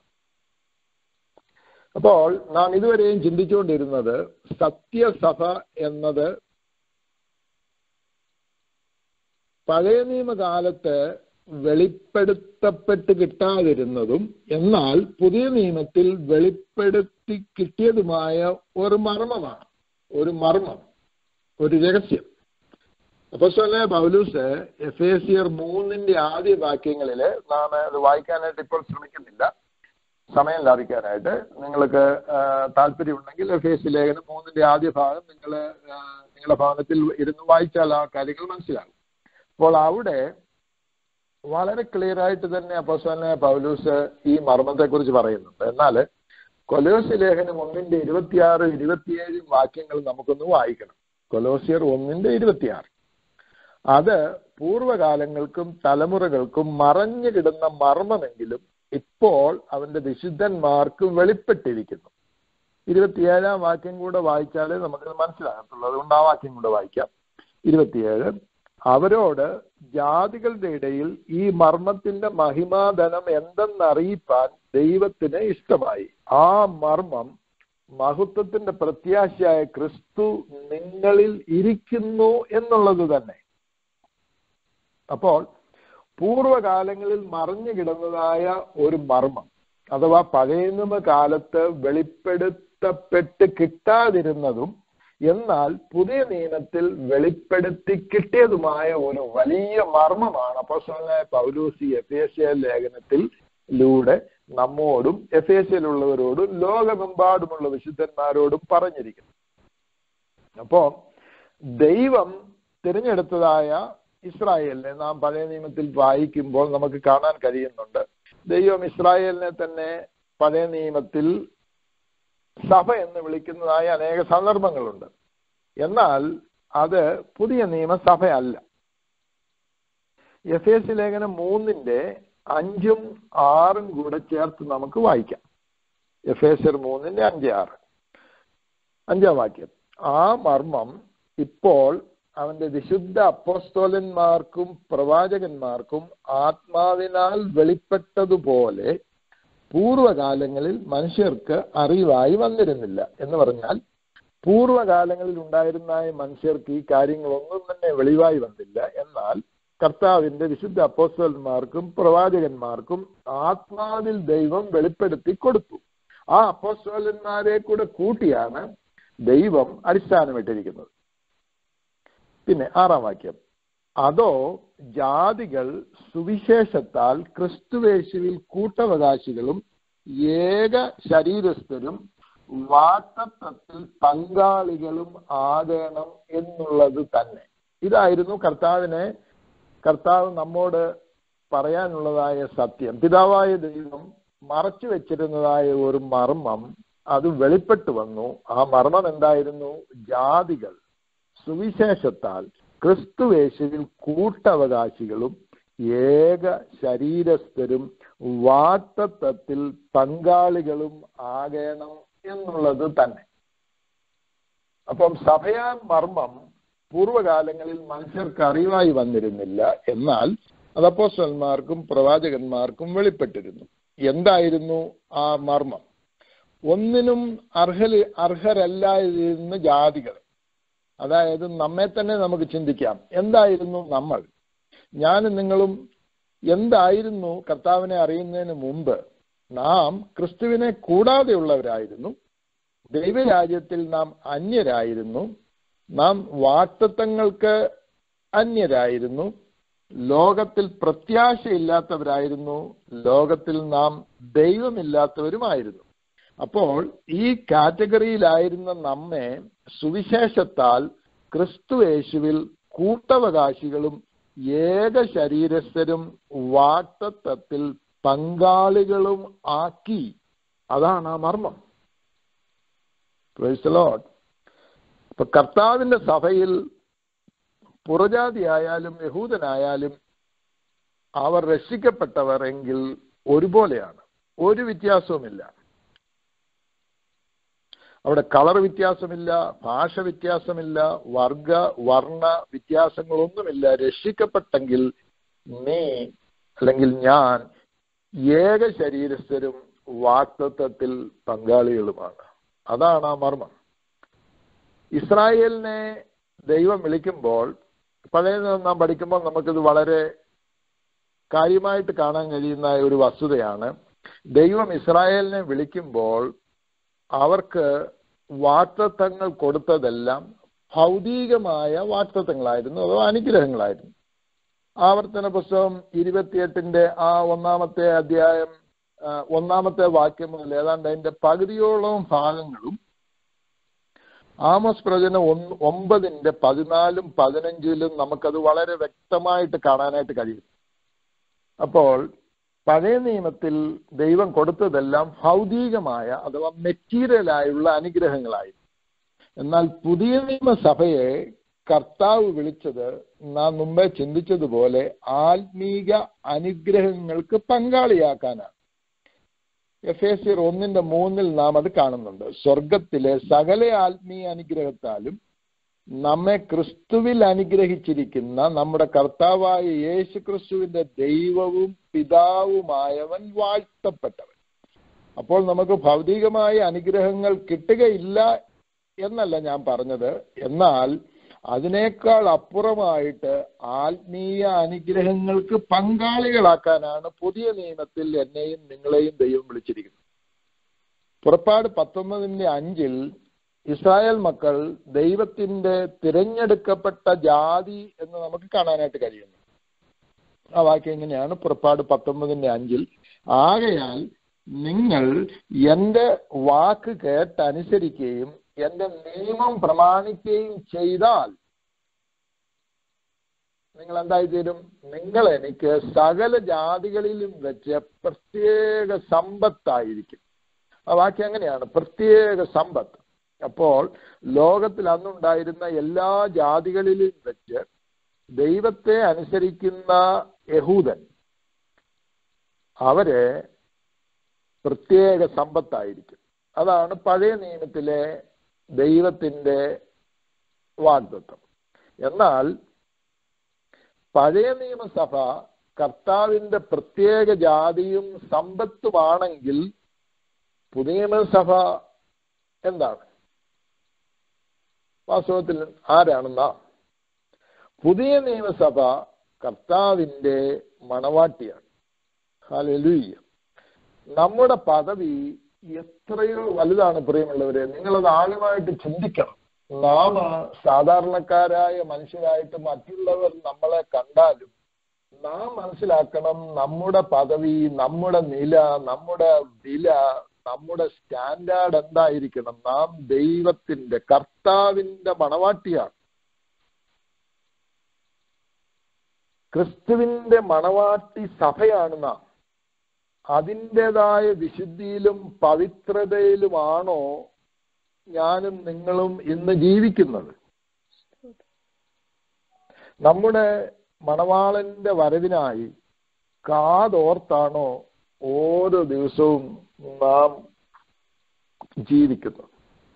അപ്പോൾ നാം ഇതുവരെയും ചിന്തിച്ചുകൊണ്ടിരുന്നത് സത്യസഭ എന്നത് പഴയ നിയമകാലത്ത് വെളിപ്പെടുത്തപ്പെട്ട് കിട്ടാതിരുന്നതും എന്നാൽ പുതിയ നിയമത്തിൽ വെളിപ്പെടുത്തി കിട്ടിയതുമായ ഒരു മർമ്മമാണ് ഒരു മർമ്മം ഒരു രഹസ്യം അപ്പോസ്തലനായ പൗലൂസ് എഫ് എ സിയർ മൂന്നിന്റെ ആദ്യ വാക്യങ്ങളിൽ നാം അത് വായിക്കാനായിട്ട് ഇപ്പോൾ ശ്രമിക്കുന്നില്ല സമയം ലാഭിക്കാനായിട്ട് നിങ്ങൾക്ക് താല്പര്യമുണ്ടെങ്കിൽ എഫ് എസ് ലേഖനം മൂന്നിന്റെ ആദ്യ ഭാഗം നിങ്ങൾ നിങ്ങളുടെ ഭവനത്തിൽ ഇരുന്ന് വായിച്ചാൽ ആ കാര്യങ്ങൾ മനസ്സിലാകും അപ്പോൾ അവിടെ വളരെ ക്ലിയർ ആയിട്ട് തന്നെ അപ്പോസ്തലനായ പൗലൂസ് ഈ മർമ്മത്തെക്കുറിച്ച് പറയുന്നുണ്ട് എന്നാൽ കൊലോസി ലേഖനം ഒന്നിന്റെ ഇരുപത്തിയാറ് ഇരുപത്തിയേഴ് വാക്യങ്ങൾ നമുക്കൊന്ന് വായിക്കണം കൊലോസിയർ ഒന്നിന്റെ ഇരുപത്തിയാറ് അത് പൂർവകാലങ്ങൾക്കും തലമുറകൾക്കും മറഞ്ഞു കിടന്ന മർമ്മമെങ്കിലും ഇപ്പോൾ അവന്റെ വിശുദ്ധന്മാർക്ക് വെളിപ്പെട്ടിരിക്കുന്നു ഇരുപത്തിയേഴാം വാക്യം കൂടെ വായിച്ചാലേ നമുക്കത് മനസ്സിലാകത്തുള്ളൂ അതുകൊണ്ട് ആ വാക്യം കൂടെ വായിക്കാം ഇരുപത്തിയേഴ് അവരോട് ജാതികളുടെ ഇടയിൽ ഈ മർമ്മത്തിന്റെ മഹിമാധനം എന്തെന്നറിയിപ്പാൻ ദൈവത്തിന് ഇഷ്ടമായി ആ മർമ്മം മഹത്വത്തിന്റെ പ്രത്യാശയായ ക്രിസ്തു നിങ്ങളിൽ ഇരിക്കുന്നു എന്നുള്ളത് തന്നെ അപ്പോൾ പൂർവകാലങ്ങളിൽ മറഞ്ഞു കിടന്നതായ ഒരു മർമ്മം അഥവാ പഴയ കാലത്ത് വെളിപ്പെടുത്തപ്പെട്ട് കിട്ടാതിരുന്നതും എന്നാൽ പുതിയ നിയമത്തിൽ വെളിപ്പെടുത്തി കിട്ടിയതുമായ ഒരു വലിയ മർമ്മമാണ് അപ്പോസ്തലനായ പൗലൂസി എഫ് എസ് ലേഖനത്തിൽ ലൂടെ നമ്മോടും എഫ് എസ് ഉള്ളവരോടും ലോകമെമ്പാടുമുള്ള വിശുദ്ധന്മാരോടും പറഞ്ഞിരിക്കുന്നു അപ്പോ ദൈവം തിരഞ്ഞെടുത്തതായ ഇസ്രായേലിനെ നാം പഴയ നിയമത്തിൽ വായിക്കുമ്പോൾ നമുക്ക് കാണാൻ കഴിയുന്നുണ്ട് ദൈവം ഇസ്രായേലിനെ തന്നെ പഴയ നിയമത്തിൽ സഭ എന്ന് വിളിക്കുന്നതായ അനേക സന്ദർഭങ്ങളുണ്ട് എന്നാൽ അത് പുതിയ നിയമസഭയല്ല എഫ് എസ് ലേഖനം മൂന്നിന്റെ അഞ്ചും ആറും കൂടെ ചേർത്ത് നമുക്ക് വായിക്കാം എഫ് എസ് മൂന്നിന്റെ അഞ്ച് ആറ് അഞ്ചാം വാക്യം ആ മർമ്മം ഇപ്പോൾ അവന്റെ വിശുദ്ധ അപ്പോസ്തോലന്മാർക്കും പ്രവാചകന്മാർക്കും ആത്മാവിനാൽ വെളിപ്പെട്ടതുപോലെ പൂർവകാലങ്ങളിൽ മനുഷ്യർക്ക് അറിവായി വന്നിരുന്നില്ല എന്ന് പറഞ്ഞാൽ പൂർവകാലങ്ങളിൽ ഉണ്ടായിരുന്ന മനുഷ്യർക്ക് ഈ കാര്യങ്ങളൊന്നും തന്നെ വെളിവായി വന്നില്ല എന്നാൽ കർത്താവിന്റെ വിശുദ്ധ അപ്പോസ്തലന്മാർക്കും പ്രവാചകന്മാർക്കും ആത്മാവിൽ ദൈവം വെളിപ്പെടുത്തി കൊടുത്തു ആ അപ്പോസ്തലന്മാരെ കൂടെ കൂട്ടിയാണ് ദൈവം അടിസ്ഥാനമിട്ടിരിക്കുന്നത് പിന്നെ ആറാം വാക്യം അതോ ജാതികൾ സുവിശേഷത്താൽ ക്രിസ്തുവേശുവിൽ കൂട്ടവകാശികളും ഏക ശരീരസ്ഥരും വാട്ടത്വത്തിൽ പങ്കാളികളും ആകണം എന്നുള്ളത് തന്നെ ഇതായിരുന്നു കർത്താവിനെ കർത്താവ് നമ്മോട് പറയാനുള്ളതായ സത്യം പിതാവായ ദൈവം മറച്ചു വെച്ചിരുന്നതായ ഒരു മർമ്മം അത് വെളിപ്പെട്ടു വന്നു ആ മർമ്മം എന്തായിരുന്നു ജാതികൾ സുവിശേഷത്താൽ ക്രിസ്തുവേശുവിൽ കൂട്ടവകാശികളും ഏക ശരീരസ്ഥരും വാട്ടത്വത്തിൽ പങ്കാളികളും ആകണം എന്നുള്ളത് തന്നെ അപ്പം സഭയാ മർമ്മം പൂർവകാലങ്ങളിൽ മനുഷ്യർക്ക് അറിവായി വന്നിരുന്നില്ല എന്നാൽ അതപ്പോസ്റ്റന്മാർക്കും പ്രവാചകന്മാർക്കും വെളിപ്പെട്ടിരുന്നു എന്തായിരുന്നു ആ മർമ്മം ഒന്നിനും അർഹല് അർഹരല്ലായിരുന്ന ജാതികൾ അതായത് നമ്മെ തന്നെ നമുക്ക് ചിന്തിക്കാം എന്തായിരുന്നു നമ്മൾ ഞാനും നിങ്ങളും എന്തായിരുന്നു കർത്താവിനെ അറിയുന്നതിന് മുമ്പ് നാം ക്രിസ്തുവിനെ കൂടാതെയുള്ളവരായിരുന്നു ദൈവരാജ്യത്തിൽ നാം അന്യരായിരുന്നു നാം വാക്തത്വങ്ങൾക്ക് അന്യരായിരുന്നു ലോകത്തിൽ പ്രത്യാശയില്ലാത്തവരായിരുന്നു ലോകത്തിൽ നാം ദൈവമില്ലാത്തവരുമായിരുന്നു അപ്പോൾ ഈ കാറ്റഗറിയിലായിരുന്ന നമ്മെ സുവിശേഷത്താൽ ക്രിസ്തുവേശുവിൽ കൂട്ടവകാശികളും ഏക ശരീരസ്ഥരും വാട്ടത്വത്തിൽ പങ്കാളികളും ആക്കി അതാണ് ആ മർമ്മം ലോഡ് ഇപ്പൊ കർത്താവിന്റെ സഭയിൽ പുറജാതിയായാലും യഹൂദനായാലും അവർ രക്ഷിക്കപ്പെട്ടവർ എങ്കിൽ ഒരുപോലെയാണ് ഒരു വ്യത്യാസവുമില്ല അവിടെ കളർ വ്യത്യാസമില്ല ഭാഷ വ്യത്യാസമില്ല വർഗ വർണ്ണ വ്യത്യാസങ്ങളൊന്നുമില്ല രക്ഷിക്കപ്പെട്ടെങ്കിൽ നീ അല്ലെങ്കിൽ ഞാൻ ഏക ശരീരസ്ഥരും വാക്തത്വത്തിൽ പങ്കാളികളുമാണ് അതാണ് ആ മർമ്മം ഇസ്രായേലിനെ ദൈവം വിളിക്കുമ്പോൾ പഴയ നാം പഠിക്കുമ്പോൾ നമുക്കിത് വളരെ കാര്യമായിട്ട് കാണാൻ കഴിയുന്ന ഒരു വസ്തുതയാണ് ദൈവം ഇസ്രായേലിനെ വിളിക്കുമ്പോൾ അവർക്ക് വാക്തത്വങ്ങൾ കൊടുത്തതെല്ലാം ഭൗതികമായ വാക്തത്വങ്ങളായിരുന്നു അതോ അനുഗ്രഹങ്ങളായിരുന്നു ആവർത്തന പുസ്തകം ഇരുപത്തിയെട്ടിന്റെ ആ ഒന്നാമത്തെ അധ്യായം ഒന്നാമത്തെ വാക്യം മുതൽ ഏതാണ്ട് അതിന്റെ പകുതിയോളം ഭാഗങ്ങളും ആമോസ് പ്രവചനം ഒന്ന് ഒമ്പതിന്റെ പതിനാലും പതിനഞ്ചിലും നമുക്കത് വളരെ വ്യക്തമായിട്ട് കാണാനായിട്ട് കഴിയും അപ്പോൾ പഴയ നിയമത്തിൽ ദൈവം കൊടുത്തതെല്ലാം ഭൗതികമായ അഥവാ മെറ്റീരിയലായുള്ള അനുഗ്രഹങ്ങളായി എന്നാൽ പുതിയ നിയമസഭയെ കർത്താവ് വിളിച്ചത് നാം മുമ്പേ ചിന്തിച്ചതുപോലെ ആത്മീക അനുഗ്രഹങ്ങൾക്ക് പങ്കാളിയാക്കാനാണ് എഫ് എ സിർ ഒന്നിന്റെ മൂന്നിൽ നാം അത് കാണുന്നുണ്ട് സ്വർഗത്തിലെ സകല ആത്മീയ അനുഗ്രഹത്താലും നമ്മെ ക്രിസ്തുവിൽ അനുഗ്രഹിച്ചിരിക്കുന്ന നമ്മുടെ കർത്താവായ യേശു ക്രിസ്തുവിന്റെ ദൈവവും പിതാവുമായവൻ വാഴ്ത്തപ്പെട്ടവൻ അപ്പോൾ നമുക്ക് ഭൗതികമായ അനുഗ്രഹങ്ങൾ കിട്ടുകയില്ല എന്നല്ല ഞാൻ പറഞ്ഞത് എന്നാൽ അതിനേക്കാൾ അപ്പുറമായിട്ട് ആത്മീയ അനുഗ്രഹങ്ങൾക്ക് പങ്കാളികളാക്കാനാണ് പുതിയ നിയമത്തിൽ എന്നെയും നിങ്ങളെയും ദൈവം വിളിച്ചിരിക്കുന്നത് പുറപ്പാട് പത്തൊമ്പതിന്റെ അഞ്ചിൽ ഇസ്രായേൽ മക്കൾ ദൈവത്തിന്റെ തിരഞ്ഞെടുക്കപ്പെട്ട ജാതി എന്ന് നമുക്ക് കാണാനായിട്ട് കഴിയുന്നു ആ വാക്യം ഇങ്ങനെയാണ് പുറപ്പാട് പത്തൊമ്പതിന്റെ അഞ്ചിൽ ആകയാൽ നിങ്ങൾ എന്റെ വാക്ക് കേട്ടനുസരിക്കുകയും എന്റെ നിയമം പ്രമാണിക്കുകയും ചെയ്താൽ നിങ്ങൾ എന്തായിത്തീരും നിങ്ങൾ എനിക്ക് സകല ജാതികളിലും വെച്ച് പ്രത്യേക സമ്പത്തായിരിക്കും ആ വാക്യം അങ്ങനെയാണ് പ്രത്യേക സമ്പത്ത് അപ്പോൾ ലോകത്തിൽ അന്നുണ്ടായിരുന്ന എല്ലാ ജാതികളിലും വെച്ച് ദൈവത്തെ അനുസരിക്കുന്ന യഹൂദൻ അവര് പ്രത്യേക സമ്പത്തായിരിക്കും അതാണ് പഴയ നിയമത്തിലെ ദൈവത്തിന്റെ വാഗ്ദത്വം എന്നാൽ പഴയ നിയമസഭ കർത്താവിന്റെ പ്രത്യേക ജാതിയും സമ്പത്തുമാണെങ്കിൽ പുതിയ നിയമസഭ എന്താണ് വാസ്തവത്തിൽ ആരാണ് നാം പുതിയ നിയമസഭ കർത്താവിന്റെ മണവാട്ടിയാണ് ഹല്ലേലൂയ്യ നമ്മുടെ പദവി എത്രയോ വലുതാണ് പ്രിയമുള്ളവരെ നിങ്ങളത് ആഴമായിട്ട് ചിന്തിക്കണം നാം സാധാരണക്കാരായ മനുഷ്യരായിട്ട് മറ്റുള്ളവർ നമ്മളെ കണ്ടാലും നാം മനസ്സിലാക്കണം നമ്മുടെ പദവി നമ്മുടെ നില നമ്മുടെ വില നമ്മുടെ സ്റ്റാൻഡേർഡ് എന്തായിരിക്കണം നാം ദൈവത്തിന്റെ കർത്താവിന്റെ മണവാട്ടിയാണ് ക്രിസ്തുവിന്റെ മണവാട്ടി സഭയാണ് നാം അതിൻ്റെതായ വിശുദ്ധിയിലും പവിത്രതയിലുമാണോ ഞാനും നിങ്ങളും ഇന്ന് ജീവിക്കുന്നത് നമ്മുടെ മണവാളന്റെ വരവിനായി കാതോർത്താണോ ഓരോ ദിവസവും നാം ജീവിക്കുന്നത്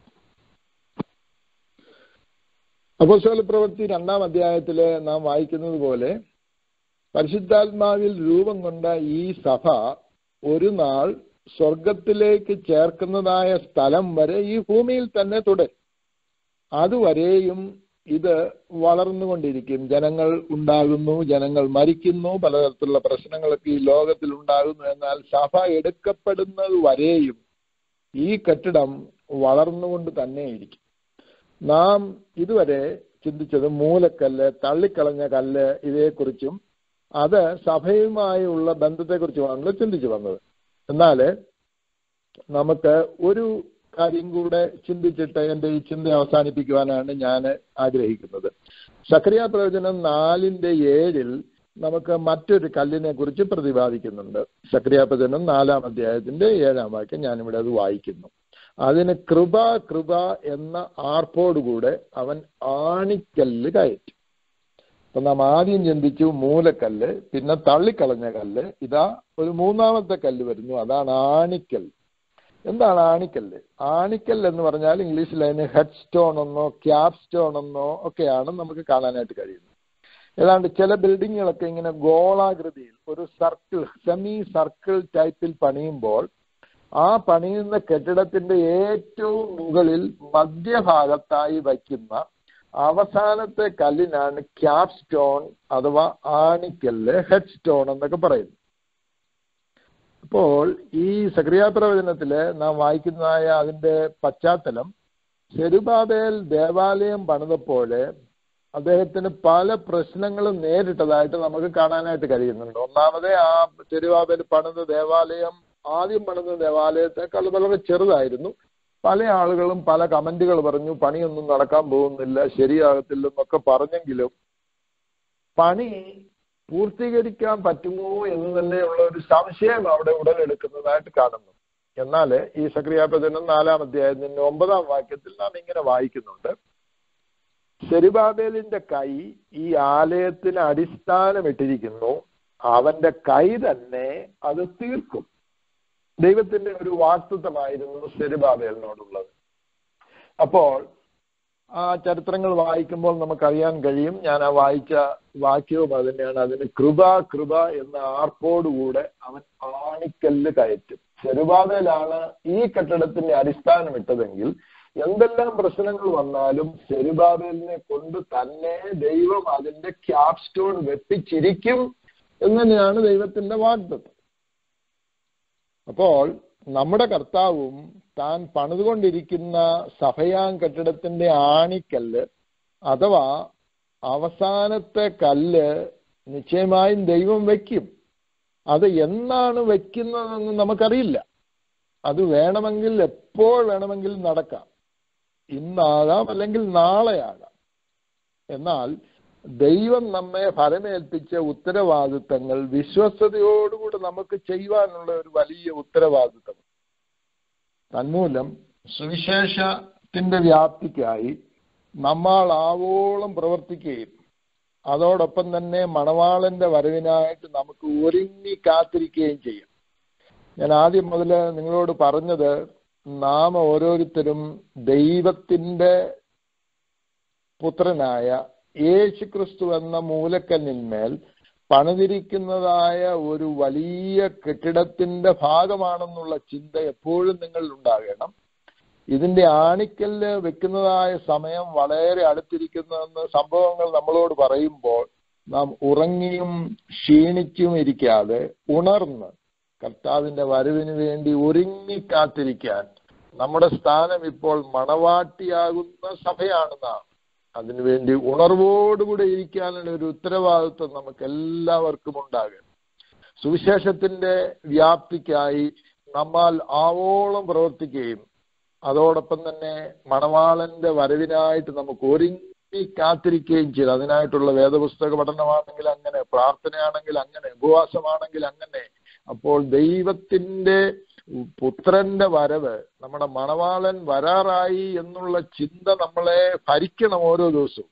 അപ്പോസ്തല പ്രവൃത്തി രണ്ടാം അധ്യായത്തില് നാം വായിക്കുന്നത് പോലെ പരിശുദ്ധാത്മാവിൽ രൂപം കൊണ്ട ഈ സഭ ഒരു നാൾ സ്വർഗത്തിലേക്ക് ചേർക്കുന്നതായ സ്ഥലം വരെ ഈ ഭൂമിയിൽ തന്നെ തുടരും അതുവരെയും ഇത് വളർന്നുകൊണ്ടിരിക്കും ജനങ്ങൾ ഉണ്ടാകുന്നു ജനങ്ങൾ മരിക്കുന്നു പലതരത്തിലുള്ള പ്രശ്നങ്ങളൊക്കെ ഈ ലോകത്തിൽ ഉണ്ടാകുന്നു എന്നാൽ സഭ എടുക്കപ്പെടുന്നത് വരെയും ഈ കെട്ടിടം വളർന്നുകൊണ്ട് തന്നെ ഇരിക്കും നാം ഇതുവരെ ചിന്തിച്ചത് മൂലക്കല്ല് തള്ളിക്കളഞ്ഞ കല്ല് ഇതേക്കുറിച്ചും അത് സഭയുമായുള്ള ബന്ധത്തെക്കുറിച്ചുമാണല്ലോ ചിന്തിച്ചു വന്നത് എന്നാൽ നമുക്ക് ഒരു കാര്യം കൂടെ ചിന്തിച്ചിട്ട് എൻ്റെ ഈ ചിന്ത അവസാനിപ്പിക്കുവാനാണ് ഞാൻ ആഗ്രഹിക്കുന്നത് സക്രിയ പ്രവചനം നാലിന്റെ ഏഴിൽ നമുക്ക് മറ്റൊരു കല്ലിനെ കുറിച്ച് പ്രതിപാദിക്കുന്നുണ്ട് സക്രിയ പ്രവചനം നാലാം അധ്യായത്തിന്റെ ഏഴാം വാക്യം ഞാനിവിടെ അത് വായിക്കുന്നു അതിന് കൃപ കൃപ എന്ന ആർപ്പോടുകൂടെ അവൻ ആണിക്കല്ല് കയറ്റി അപ്പൊ നാം ആദ്യം ചിന്തിച്ചു മൂലക്കല്ല് പിന്നെ തള്ളിക്കളഞ്ഞ കല്ല് ഇതാ ഒരു മൂന്നാമത്തെ കല്ല് വരുന്നു അതാണ് ആണിക്കൽ എന്താണ് ആണിക്കല്ല് ആണിക്കൽ എന്ന് പറഞ്ഞാൽ ഇംഗ്ലീഷിൽ അതിന് ഹെഡ് സ്റ്റോൺ എന്നോ ക്യാപ് സ്റ്റോൺ എന്നോ ഒക്കെയാണ് നമുക്ക് കാണാനായിട്ട് കഴിയുന്നത് ഏതാണ്ട് ചില ബിൽഡിങ്ങുകളൊക്കെ ഇങ്ങനെ ഗോളാകൃതിയിൽ ഒരു സർക്കിൾ സെമി സർക്കിൾ ടൈപ്പിൽ പണിയുമ്പോൾ ആ പണിയുന്ന കെട്ടിടത്തിന്റെ ഏറ്റവും മുകളിൽ മധ്യഭാഗത്തായി വയ്ക്കുന്ന അവസാനത്തെ കല്ലിനാണ് ക്യാപ് സ്റ്റോൺ അഥവാ ആണിക്കല്ല് ഹെഡ് സ്റ്റോൺ എന്നൊക്കെ പറയുന്നു അപ്പോൾ ഈ സക്രിയ പ്രവചനത്തില് നാം വായിക്കുന്നതായ അതിന്റെ പശ്ചാത്തലം സെരുബാബേൽ ദേവാലയം പണിതപ്പോഴ് അദ്ദേഹത്തിന് പല പ്രശ്നങ്ങളും നേരിട്ടതായിട്ട് നമുക്ക് കാണാനായിട്ട് കഴിയുന്നുണ്ട് ഒന്നാമത് ആ സെരുബാബേൽ പണിത ദേവാലയം ആദ്യം പണിത ദേവാലയത്തെക്കാൾ വളരെ ചെറുതായിരുന്നു പല ആളുകളും പല കമന്റുകൾ പറഞ്ഞു പണിയൊന്നും നടക്കാൻ പോകുന്നില്ല ശരിയാകത്തില്ലെന്നൊക്കെ പറഞ്ഞെങ്കിലും പണി പൂർത്തീകരിക്കാൻ പറ്റുമോ എന്ന് തന്നെയുള്ള ഒരു സംശയം അവിടെ ഉടലെടുക്കുന്നതായിട്ട് കാണുന്നു എന്നാൽ ഈ സക്രിയാപചനം നാലാം അധ്യായത്തിന്റെ ഒമ്പതാം വാക്യത്തിൽ നാം ഇങ്ങനെ വായിക്കുന്നുണ്ട് സെരുബാബേലിന്റെ കൈ ഈ ആലയത്തിന് അടിസ്ഥാനമിട്ടിരിക്കുന്നു അവന്റെ കൈ തന്നെ അത് തീർക്കും ദൈവത്തിന്റെ ഒരു വാസ്തവമായിരുന്നു സെരുബാബേലിനോടുള്ളത് അപ്പോൾ ആ ചരിത്രങ്ങൾ വായിക്കുമ്പോൾ നമുക്കറിയാൻ കഴിയും ഞാൻ ആ വായിച്ച വാക്യവും അത് തന്നെയാണ് അതിന് കൃപ കൃപ എന്ന ആർപ്പോടുകൂടെ അവൻ ആണിക്കല്ല് കയറ്റും സെരുബാബേലാണ് ഈ കെട്ടിടത്തിന്റെ അടിസ്ഥാനം ഇട്ടതെങ്കിൽ എന്തെല്ലാം പ്രശ്നങ്ങൾ വന്നാലും സെരുബാബേലിനെ കൊണ്ട് തന്നെ ദൈവം അതിന്റെ ക്യാപ് സ്റ്റോൺ വെപ്പിച്ചിരിക്കും എന്ന് തന്നെയാണ് ദൈവത്തിന്റെ വാഗ്ദത്വം അപ്പോൾ നമ്മുടെ കർത്താവും താൻ പണിതുകൊണ്ടിരിക്കുന്ന സഭയാൻ കെട്ടിടത്തിന്റെ ആണിക്കല്ല് അഥവാ അവസാനത്തെ കല്ല് നിശ്ചയമായും ദൈവം വെക്കും അത് എന്നാണ് വെക്കുന്നതെന്ന് നമുക്കറിയില്ല അത് വേണമെങ്കിൽ എപ്പോൾ വേണമെങ്കിൽ നടക്കാം ഇന്നാകാം അല്ലെങ്കിൽ നാളെയാകാം എന്നാൽ ദൈവം നമ്മെ ഫലമേൽപ്പിച്ച ഉത്തരവാദിത്തങ്ങൾ വിശ്വസ്തയോടുകൂടി നമുക്ക് ചെയ്യുവാനുള്ള ഒരു വലിയ ഉത്തരവാദിത്തം തന്മൂലം സുവിശേഷത്തിന്റെ വ്യാപ്തിക്കായി നമ്മൾ ആവോളം പ്രവർത്തിക്കുകയും അതോടൊപ്പം തന്നെ മണവാളന്റെ വരവിനായിട്ട് നമുക്ക് ഒരുങ്ങി കാത്തിരിക്കുകയും ചെയ്യും ഞാൻ ആദ്യം മുതൽ നിങ്ങളോട് പറഞ്ഞത് നാം ഓരോരുത്തരും ദൈവത്തിന്റെ പുത്രനായ യേശു ക്രിസ്തു എന്ന മൂലക്കല്ലിന്മേൽ പണിതിരിക്കുന്നതായ ഒരു വലിയ കെട്ടിടത്തിന്റെ ഭാഗമാണെന്നുള്ള ചിന്ത എപ്പോഴും നിങ്ങൾ ഉണ്ടാകണം ഇതിന്റെ ആണിക്കല്ല് വെക്കുന്നതായ സമയം വളരെ അടുത്തിരിക്കുന്നതെന്ന് സംഭവങ്ങൾ നമ്മളോട് പറയുമ്പോൾ നാം ഉറങ്ങിയും ക്ഷീണിച്ചും ഇരിക്കാതെ ഉണർന്ന് കർത്താവിന്റെ വരവിന് വേണ്ടി ഒരുങ്ങി കാത്തിരിക്കാൻ നമ്മുടെ സ്ഥാനം ഇപ്പോൾ മണവാട്ടിയാകുന്ന സഭയാണ് നാം അതിനുവേണ്ടി ഉണർവോടുകൂടെ ഇരിക്കാനുള്ള ഒരു ഉത്തരവാദിത്വം നമുക്ക് എല്ലാവർക്കും ഉണ്ടാകണം സുവിശേഷത്തിന്റെ വ്യാപ്തിക്കായി നമ്മൾ ആവോളം പ്രവർത്തിക്കുകയും അതോടൊപ്പം തന്നെ മണവാളന്റെ വരവിനായിട്ട് നമുക്ക് ഒരുങ്ങി കാത്തിരിക്കുകയും ചെയ്തു അതിനായിട്ടുള്ള വേദപുസ്തക പഠനമാണെങ്കിൽ അങ്ങനെ പ്രാർത്ഥനയാണെങ്കിൽ അങ്ങനെ ഉപവാസമാണെങ്കിൽ അങ്ങനെ അപ്പോൾ ദൈവത്തിന്റെ പുത്രന്റെ വരവ് നമ്മുടെ മണവാളൻ വരാറായി എന്നുള്ള ചിന്ത നമ്മളെ ഭരിക്കണം ഓരോ ദിവസവും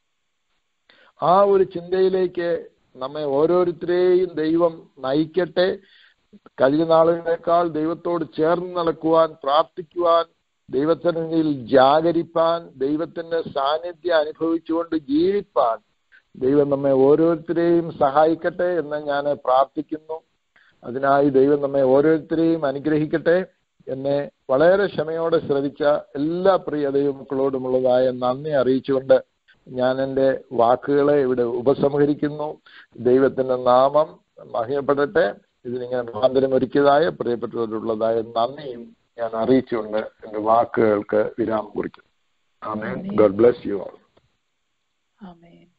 ആ ഒരു ചിന്തയിലേക്ക് നമ്മെ ഓരോരുത്തരെയും ദൈവം നയിക്കട്ടെ കഴിഞ്ഞ നാളുകളേക്കാൾ ദൈവത്തോട് ചേർന്ന് നടക്കുവാൻ പ്രാർത്ഥിക്കുവാൻ ദൈവത്തിനിൽ ജാഗരിപ്പാൻ ദൈവത്തിന്റെ സാന്നിധ്യം അനുഭവിച്ചുകൊണ്ട് ജീവിപ്പാൻ ദൈവം നമ്മെ ഓരോരുത്തരെയും സഹായിക്കട്ടെ എന്ന് ഞാൻ പ്രാർത്ഥിക്കുന്നു അതിനായി ദൈവം നമ്മെ ഓരോരുത്തരെയും അനുഗ്രഹിക്കട്ടെ എന്നെ വളരെ ക്ഷമയോടെ ശ്രവിച്ച എല്ലാ പ്രിയ ദൈവമക്കളോടുമുള്ളതായ നന്ദി അറിയിച്ചുകൊണ്ട് ഞാൻ എൻ്റെ വാക്കുകളെ ഇവിടെ ഉപസംഹരിക്കുന്നു ദൈവത്തിന്റെ നാമം മഹിമപ്പെടട്ടെ ഇതിനിങ്ങനെ മുഖാന്തരം ഒരുക്കിയതായ പ്രിയപ്പെട്ടവരുള്ളതായ നന്ദിയും ഞാൻ അറിയിച്ചുകൊണ്ട് എൻ്റെ വാക്കുകൾക്ക് വിരാമം കുറിക്കുന്നു ആമേൻ God bless you all
amen